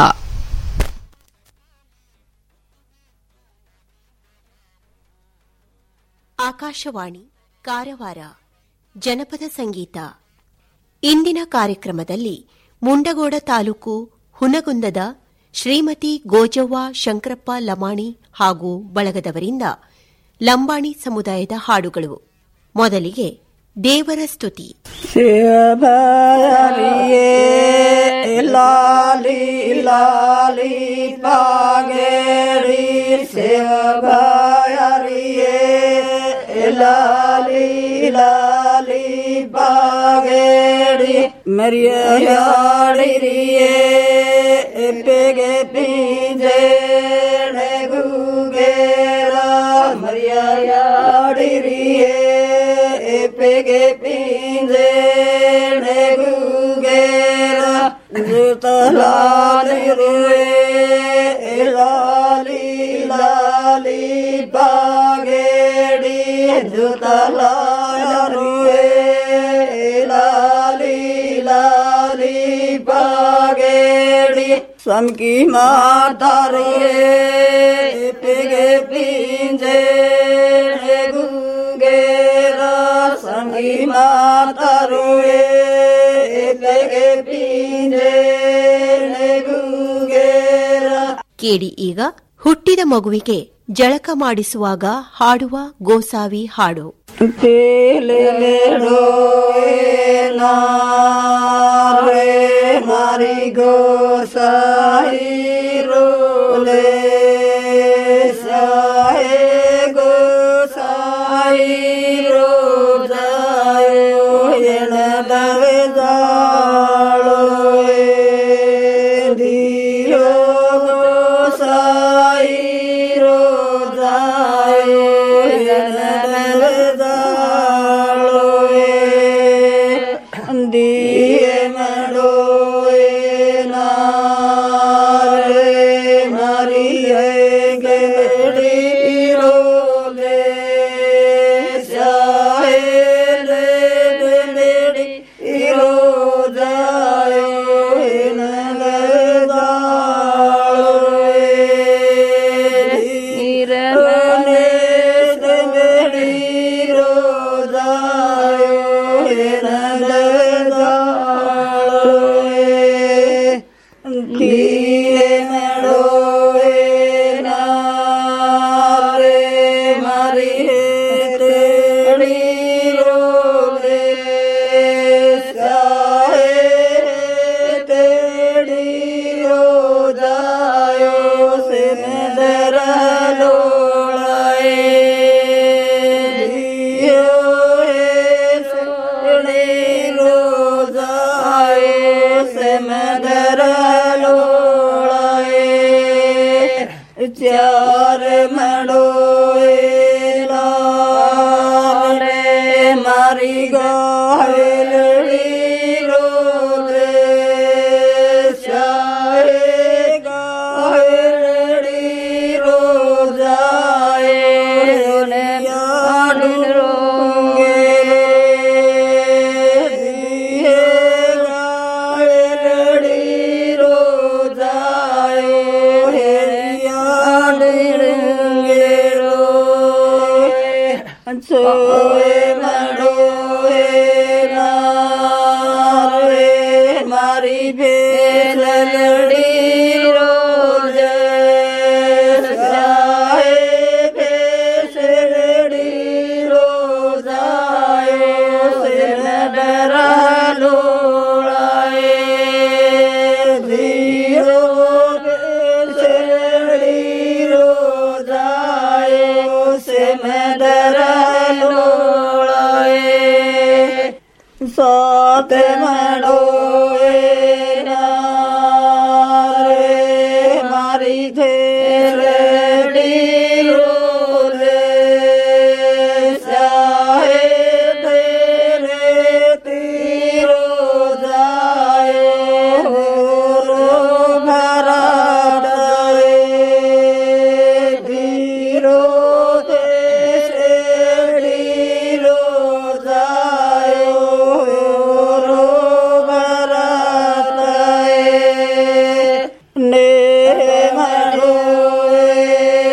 ಆಕಾಶವಾಣಿ ಕಾರವಾರ ಜನಪದ ಸಂಗೀತ ಇಂದಿನ ಕಾರ್ಯಕ್ರಮದಲ್ಲಿ ಮುಂಡಗೋಡ ತಾಲೂಕು ಹುನಗುಂದದ ಶ್ರೀಮತಿ ಗೋಜವ್ವ ಶಂಕರಪ್ಪ ಲಮಾಣಿ ಹಾಗೂ ಬಳಗದವರಿಂದ ಲಂಬಾಣಿ ಸಮುದಾಯದ ಹಾಡುಗಳು ಮೊದಲಿಗೆ ದೇವರ ಸ್ತುತಿ ಲಾಲಿ ಲಾಲಿ ಬಾಗೇರಿ ಸೇವಗಾಯರಿಯೇ ಲಾಲಿ ಲಾಲಿ ಬಾಗೇರಿ ಮರಿಯಾಡಿರಿಯೇ ಎಪ್ಪೆಗೆ ಪೀಜೆ ಗುಗೇರ ಮರಿಯಾಡಿರಿಯೇ ಎಪ್ಪೆಗೆ ಪೀಜೆ ಗುಗೇರ ಜುತಲಾಲಿರುವೆ ಲಾಲಿ ಲಾಲಿ ಬಾಗೇಡಿ ಜುತಲಾಲಿರುವೆ ಲಾಲಿ ಲಾಲಿ ಬಾಗೇಡಿ ಸ್ವಂಕಿ ಮಾತಾರುವೆ ಪಿಗೆ ಪಿಂಜೆ ಗುಗೇರ ಸಂಗಿ ಮಾತಾರುವೆ ಪೆಗೆ ಪೀಂಜೆ ನೆಗುಗೇರ ಕೇಳಿ ಈಗ ಹುಟ್ಟಿದ ಮಗುವಿಗೆ ಜಳಕ ಮಾಡಿಸುವಾಗ ಹಾಡುವ ಗೋಸಾವಿ ಹಾಡು ತೇಲೆಲೆಡೋ ನಾರೆ ಮಾರಿ ಗೋ ಸಾಯಿ ರೋಲೆ ಸಾಹೆ ಗೋ ಸಾಯಿ ರೋ ಜಾಯೋ ಎಣದವೆ ಜಾಳೋ ದಿಯೋ ಗೋ ಸಾಯಿ ರೋ ಜಾಯೋ ಎಣದವೆ ಜಾಳೋ ದಿಯೆ ಮಾಡೋ ನಾರೆ ಮರಿಯೆ ಗಡಿ ರೋಲೆ ಸಾಹೆ ಗಡಿ ಇರೋ ಜಾಯೋ ಇರನೆ ಗಡಿ ರೋ ಜಾಯೋ ತೀರೆ ಮಾಡೋವೆ ನಾರೆ ಮರಿ ತೇಡಿ ರೋಲೆ ಸಾಹೆ ತೇಡಿ ರೋ ಜಾಯೋ ಸೆ ದರ ಲೋಳಾಯೇ ದಿಯೋ ಸೆ ರೋ ಜಾಯೋ ಸೆ ಮದರ ಲೋಳಾಯೇ ಚಾರ ಮಾಡೋए लारे मारी गाहलड़ी रोले चाहे गाहलड़ी रो जाए याद रोंगे दिए गाहलड़ी रो जाए याद रोंगे रो सोए मड़ोए नारे मारी भेलड़ी रोज साहे भेसड़ी रोजायो से डरा लोड़ाए दियो भेसड़ी रोजायो से डरा लोड़ाए साथ मड़ोए नारे मारी थेरड़ी रोले साहे तेरे तीरो जायो रो भरा डाए धीरो तेरी रो जायो रो भरा डाए ने मरोए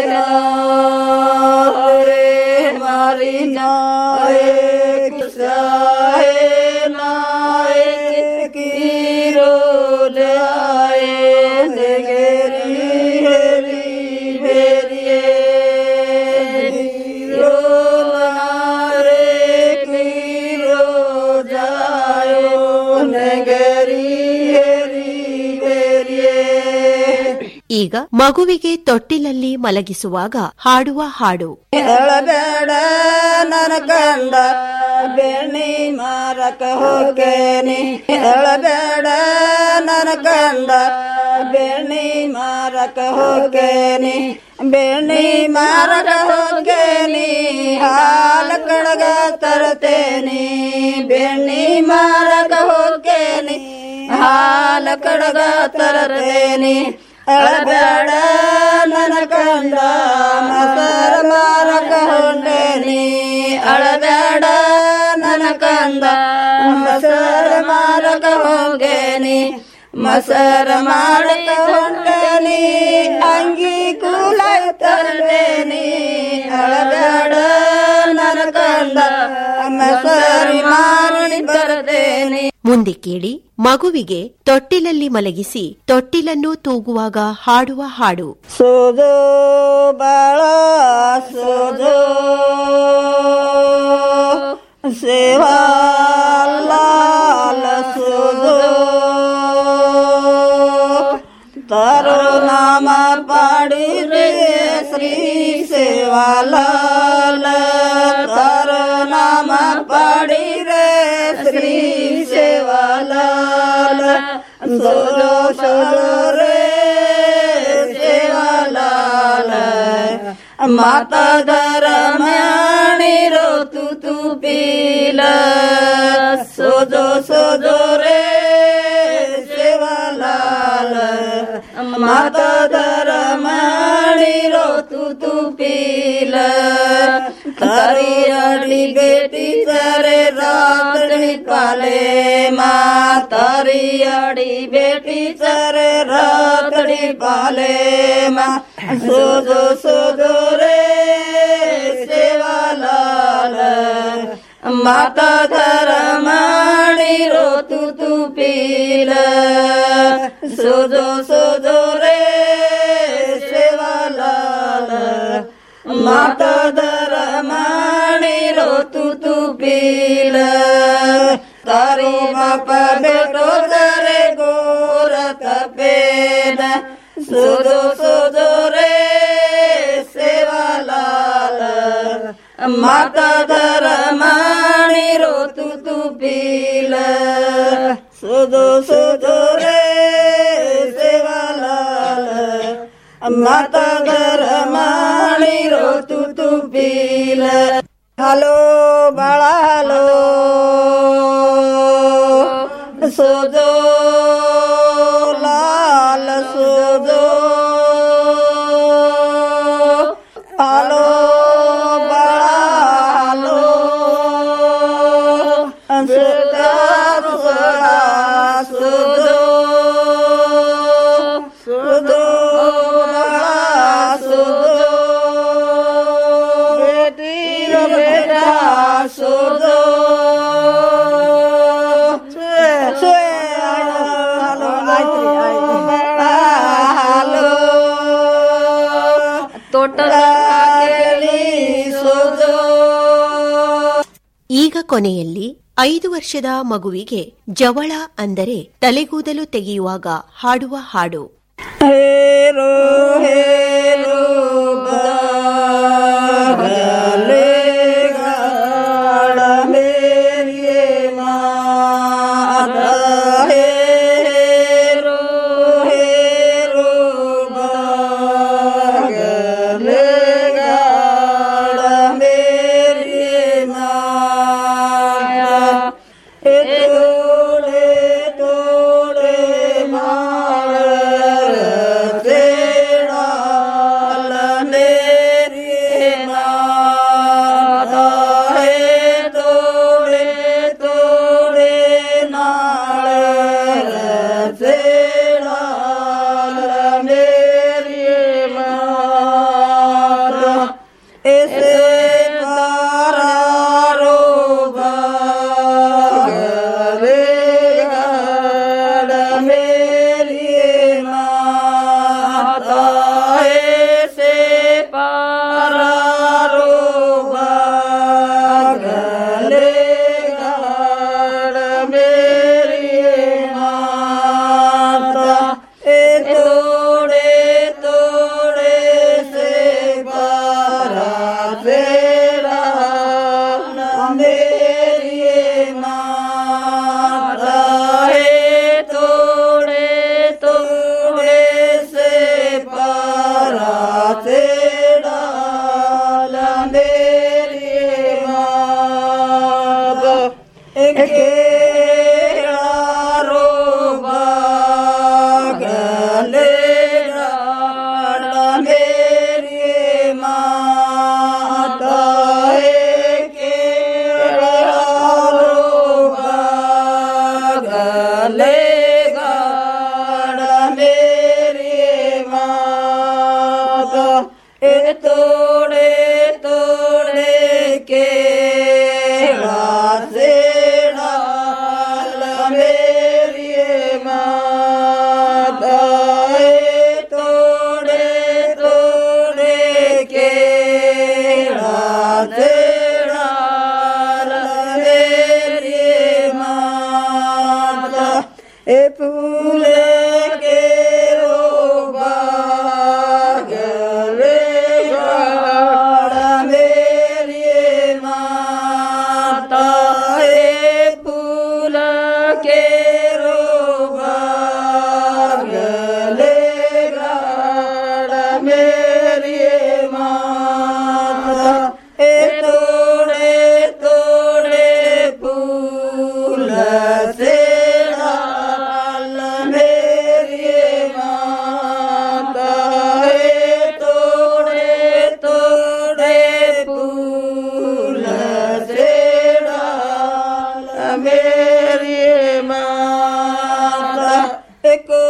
नारे मारी नाए किसाए नाए की रो जाए नेगेरी हेरी भेरिए रो नारे की रो जायो नेगेरी हेरी भेरिए ಈಗ ಮಗುವಿಗೆ ತೊಟ್ಟಿಲಲ್ಲಿ ಮಲಗಿಸುವಾಗ ಹಾಡುವ ಹಾಡು ಹೇಳಬೇಡ ನನ್ನ ಕಂದ ಬೆಣ್ಣಿ ಮಾರಕ ಹೋಗೇನಿ ಹೇಳಬೇಡ ನನ್ನ ಕಂದ ಬೆಣ್ಣಿ ಮಾರಕ ಹೋಗೇನಿ ಬೆಣ್ಣಿ ಮಾರಕ ಹೋಗೇನಿ ಹಾಲ ಕಡಗ ತರ್ತೇನಿ ಬೆಣ್ಣಿ ಮಾರಕ ಹೋಗೇನಿ ಹಾಲ ಕಡಗ ತರ್ತೇನಿ ಅಳಬೇಡ ನನ್ನ ಕಂದ ಮಸರ ಮಾರಕ ಹೊಂಡೇನಿ ಅಳಬೇಡ ನನ್ನ ಕಂದ ಮಸರ ಮಾರಕ ಹೋಗೇನಿ ಮಸರ ಮಾಡಕ ಹೊಂಡೇನಿ ಅಂಗಿ ಕೂಲ ತರ್ಬೇನಿ ಅಳಬೇಡ ನನ್ನ ಕಂದ ಮಸರಿ ಮಾರಿ ಬರದೇನಿ ಮುಂದೆ ಕೇಳಿ ಮಗುವಿಗೆ ತೊಟ್ಟಿಲಲ್ಲಿ ಮಲಗಿಸಿ ತೊಟ್ಟಿಲನ್ನು ತೂಗುವಾಗ ಹಾಡುವ ಹಾಡು ಸೋದೋ ಬಾಳ ಸೋದೋ ಸೇವಾ ಲಾಲ ಸೋದೋ ತಾರೋ ನಾಮ ಪಾಡಿರೆ ಶ್ರೀ ಸೇವಾಲಾಲ ತಾರೋ ನಾಮ ಪಾಡಿರೆ ಶ್ರೀ ಸೇವಾಲಾಲ ಸೋದೋ ಸೋದೋ ರೇ ಸೇವಾಲಾಲ ಮಾತಾ ದರಮ್ಯಾಣಿ ರೋ ತು ತು ಪೀಲ ಸೋದೋ ಸೋದೋ ರೇ ಸೇವಾಲಾಲ ಮಾತಾ ದರಮ್ಯಾಣಿ ರೋ ತು ತು ಪೀಲ તારી અડી બેટી તારે રાતડી પાલે મા તારી અડી બેટી તારે રાતડી પાલે મા સોજો સોજો રે સેવાલાલ માતા ધરમાણી રો તું તું પીલ સોજો સોજો રે સેવાલાલ ಮಾತಾ ದರಮಾಣಿ ರೋ ತು ತು ಪೀಲ ತಾರಿ ಬಾಪ ಬೇಟೋ ದರೆ ಗೋರ ತಪೇನ ಸುದು ಸುದು ರೇ ಸೇವಾಲಾಲ ಮಾತಾ ದರಮಾಣಿ ರೋ ತು ತು ಪೀಲ ಸುದು ಸುದು ರೇ ಸೇವಾಲಾಲ ಮಾತಾ ಗರಮಾಣಿ ರೋ ತು ತು ಪೀಲ ಹಲೋ ಬಾಳ ಹಲೋ ಸೋಜೋ ಲಾಲ ಸೋಜೋ ಹಲೋ ಬಾಳ ಹಲೋ ಸುಧಾರು ಸೋಜೋ ಸುಧೋ ಸುಧೋ ಬೇಟಿ ಬೇಟಾ ಸುಧೋ ಈಗ ಕೊನೆಯಲ್ಲಿ ಐದು ವರ್ಷದ ಮಗುವಿಗೆ ಜವಳ ಅಂದರೆ ತಲೆಗೂದಲು ತೆಗೆಯುವಾಗ ಹಾಡುವ ಹಾಡು ಹೇರೋ ಹೇರೋ ಗಲೆ ಗಾಳ ಮೇರಿಯೇ ಮಾತ ಹೇರೋ ಹೇರೋ ಗಲೆ ಗಾಳ ಮೇರಿಯೇ ಮಾತ ತೋಡೆ ತೋಡೆ ಮಾಳ ತೇಡಾಲ ಮೇರಿಯೇ ಮಾತ ಹೇ ತೋಡೆ ತೋಡೆ ನಾಳ ತೇಡಾಲ ಮೇರಿಯೇ ಮಾತ ऐसे तारारो गले गड़ मेरी माता ऐसे पारारो गले गड़ मेरी माता ए तोड़े तोड़े से बारा तेरा मेरी माता है तोड़े तोड़े से बारा तेरा मेरी माता केळारो बागले गाडा मेरी माता केळारो बागले गाडा मेरी माता ए तोड़े तोड़े के फूल के रोबा गले गाड़ा मेरी माता हे फूल के रोबा गले गाड़ा मेरी माता हे तोड़े तोड़े फूल से डाल मेरी माता हे तोड़े तोड़े फूल से डाल मेरी माता को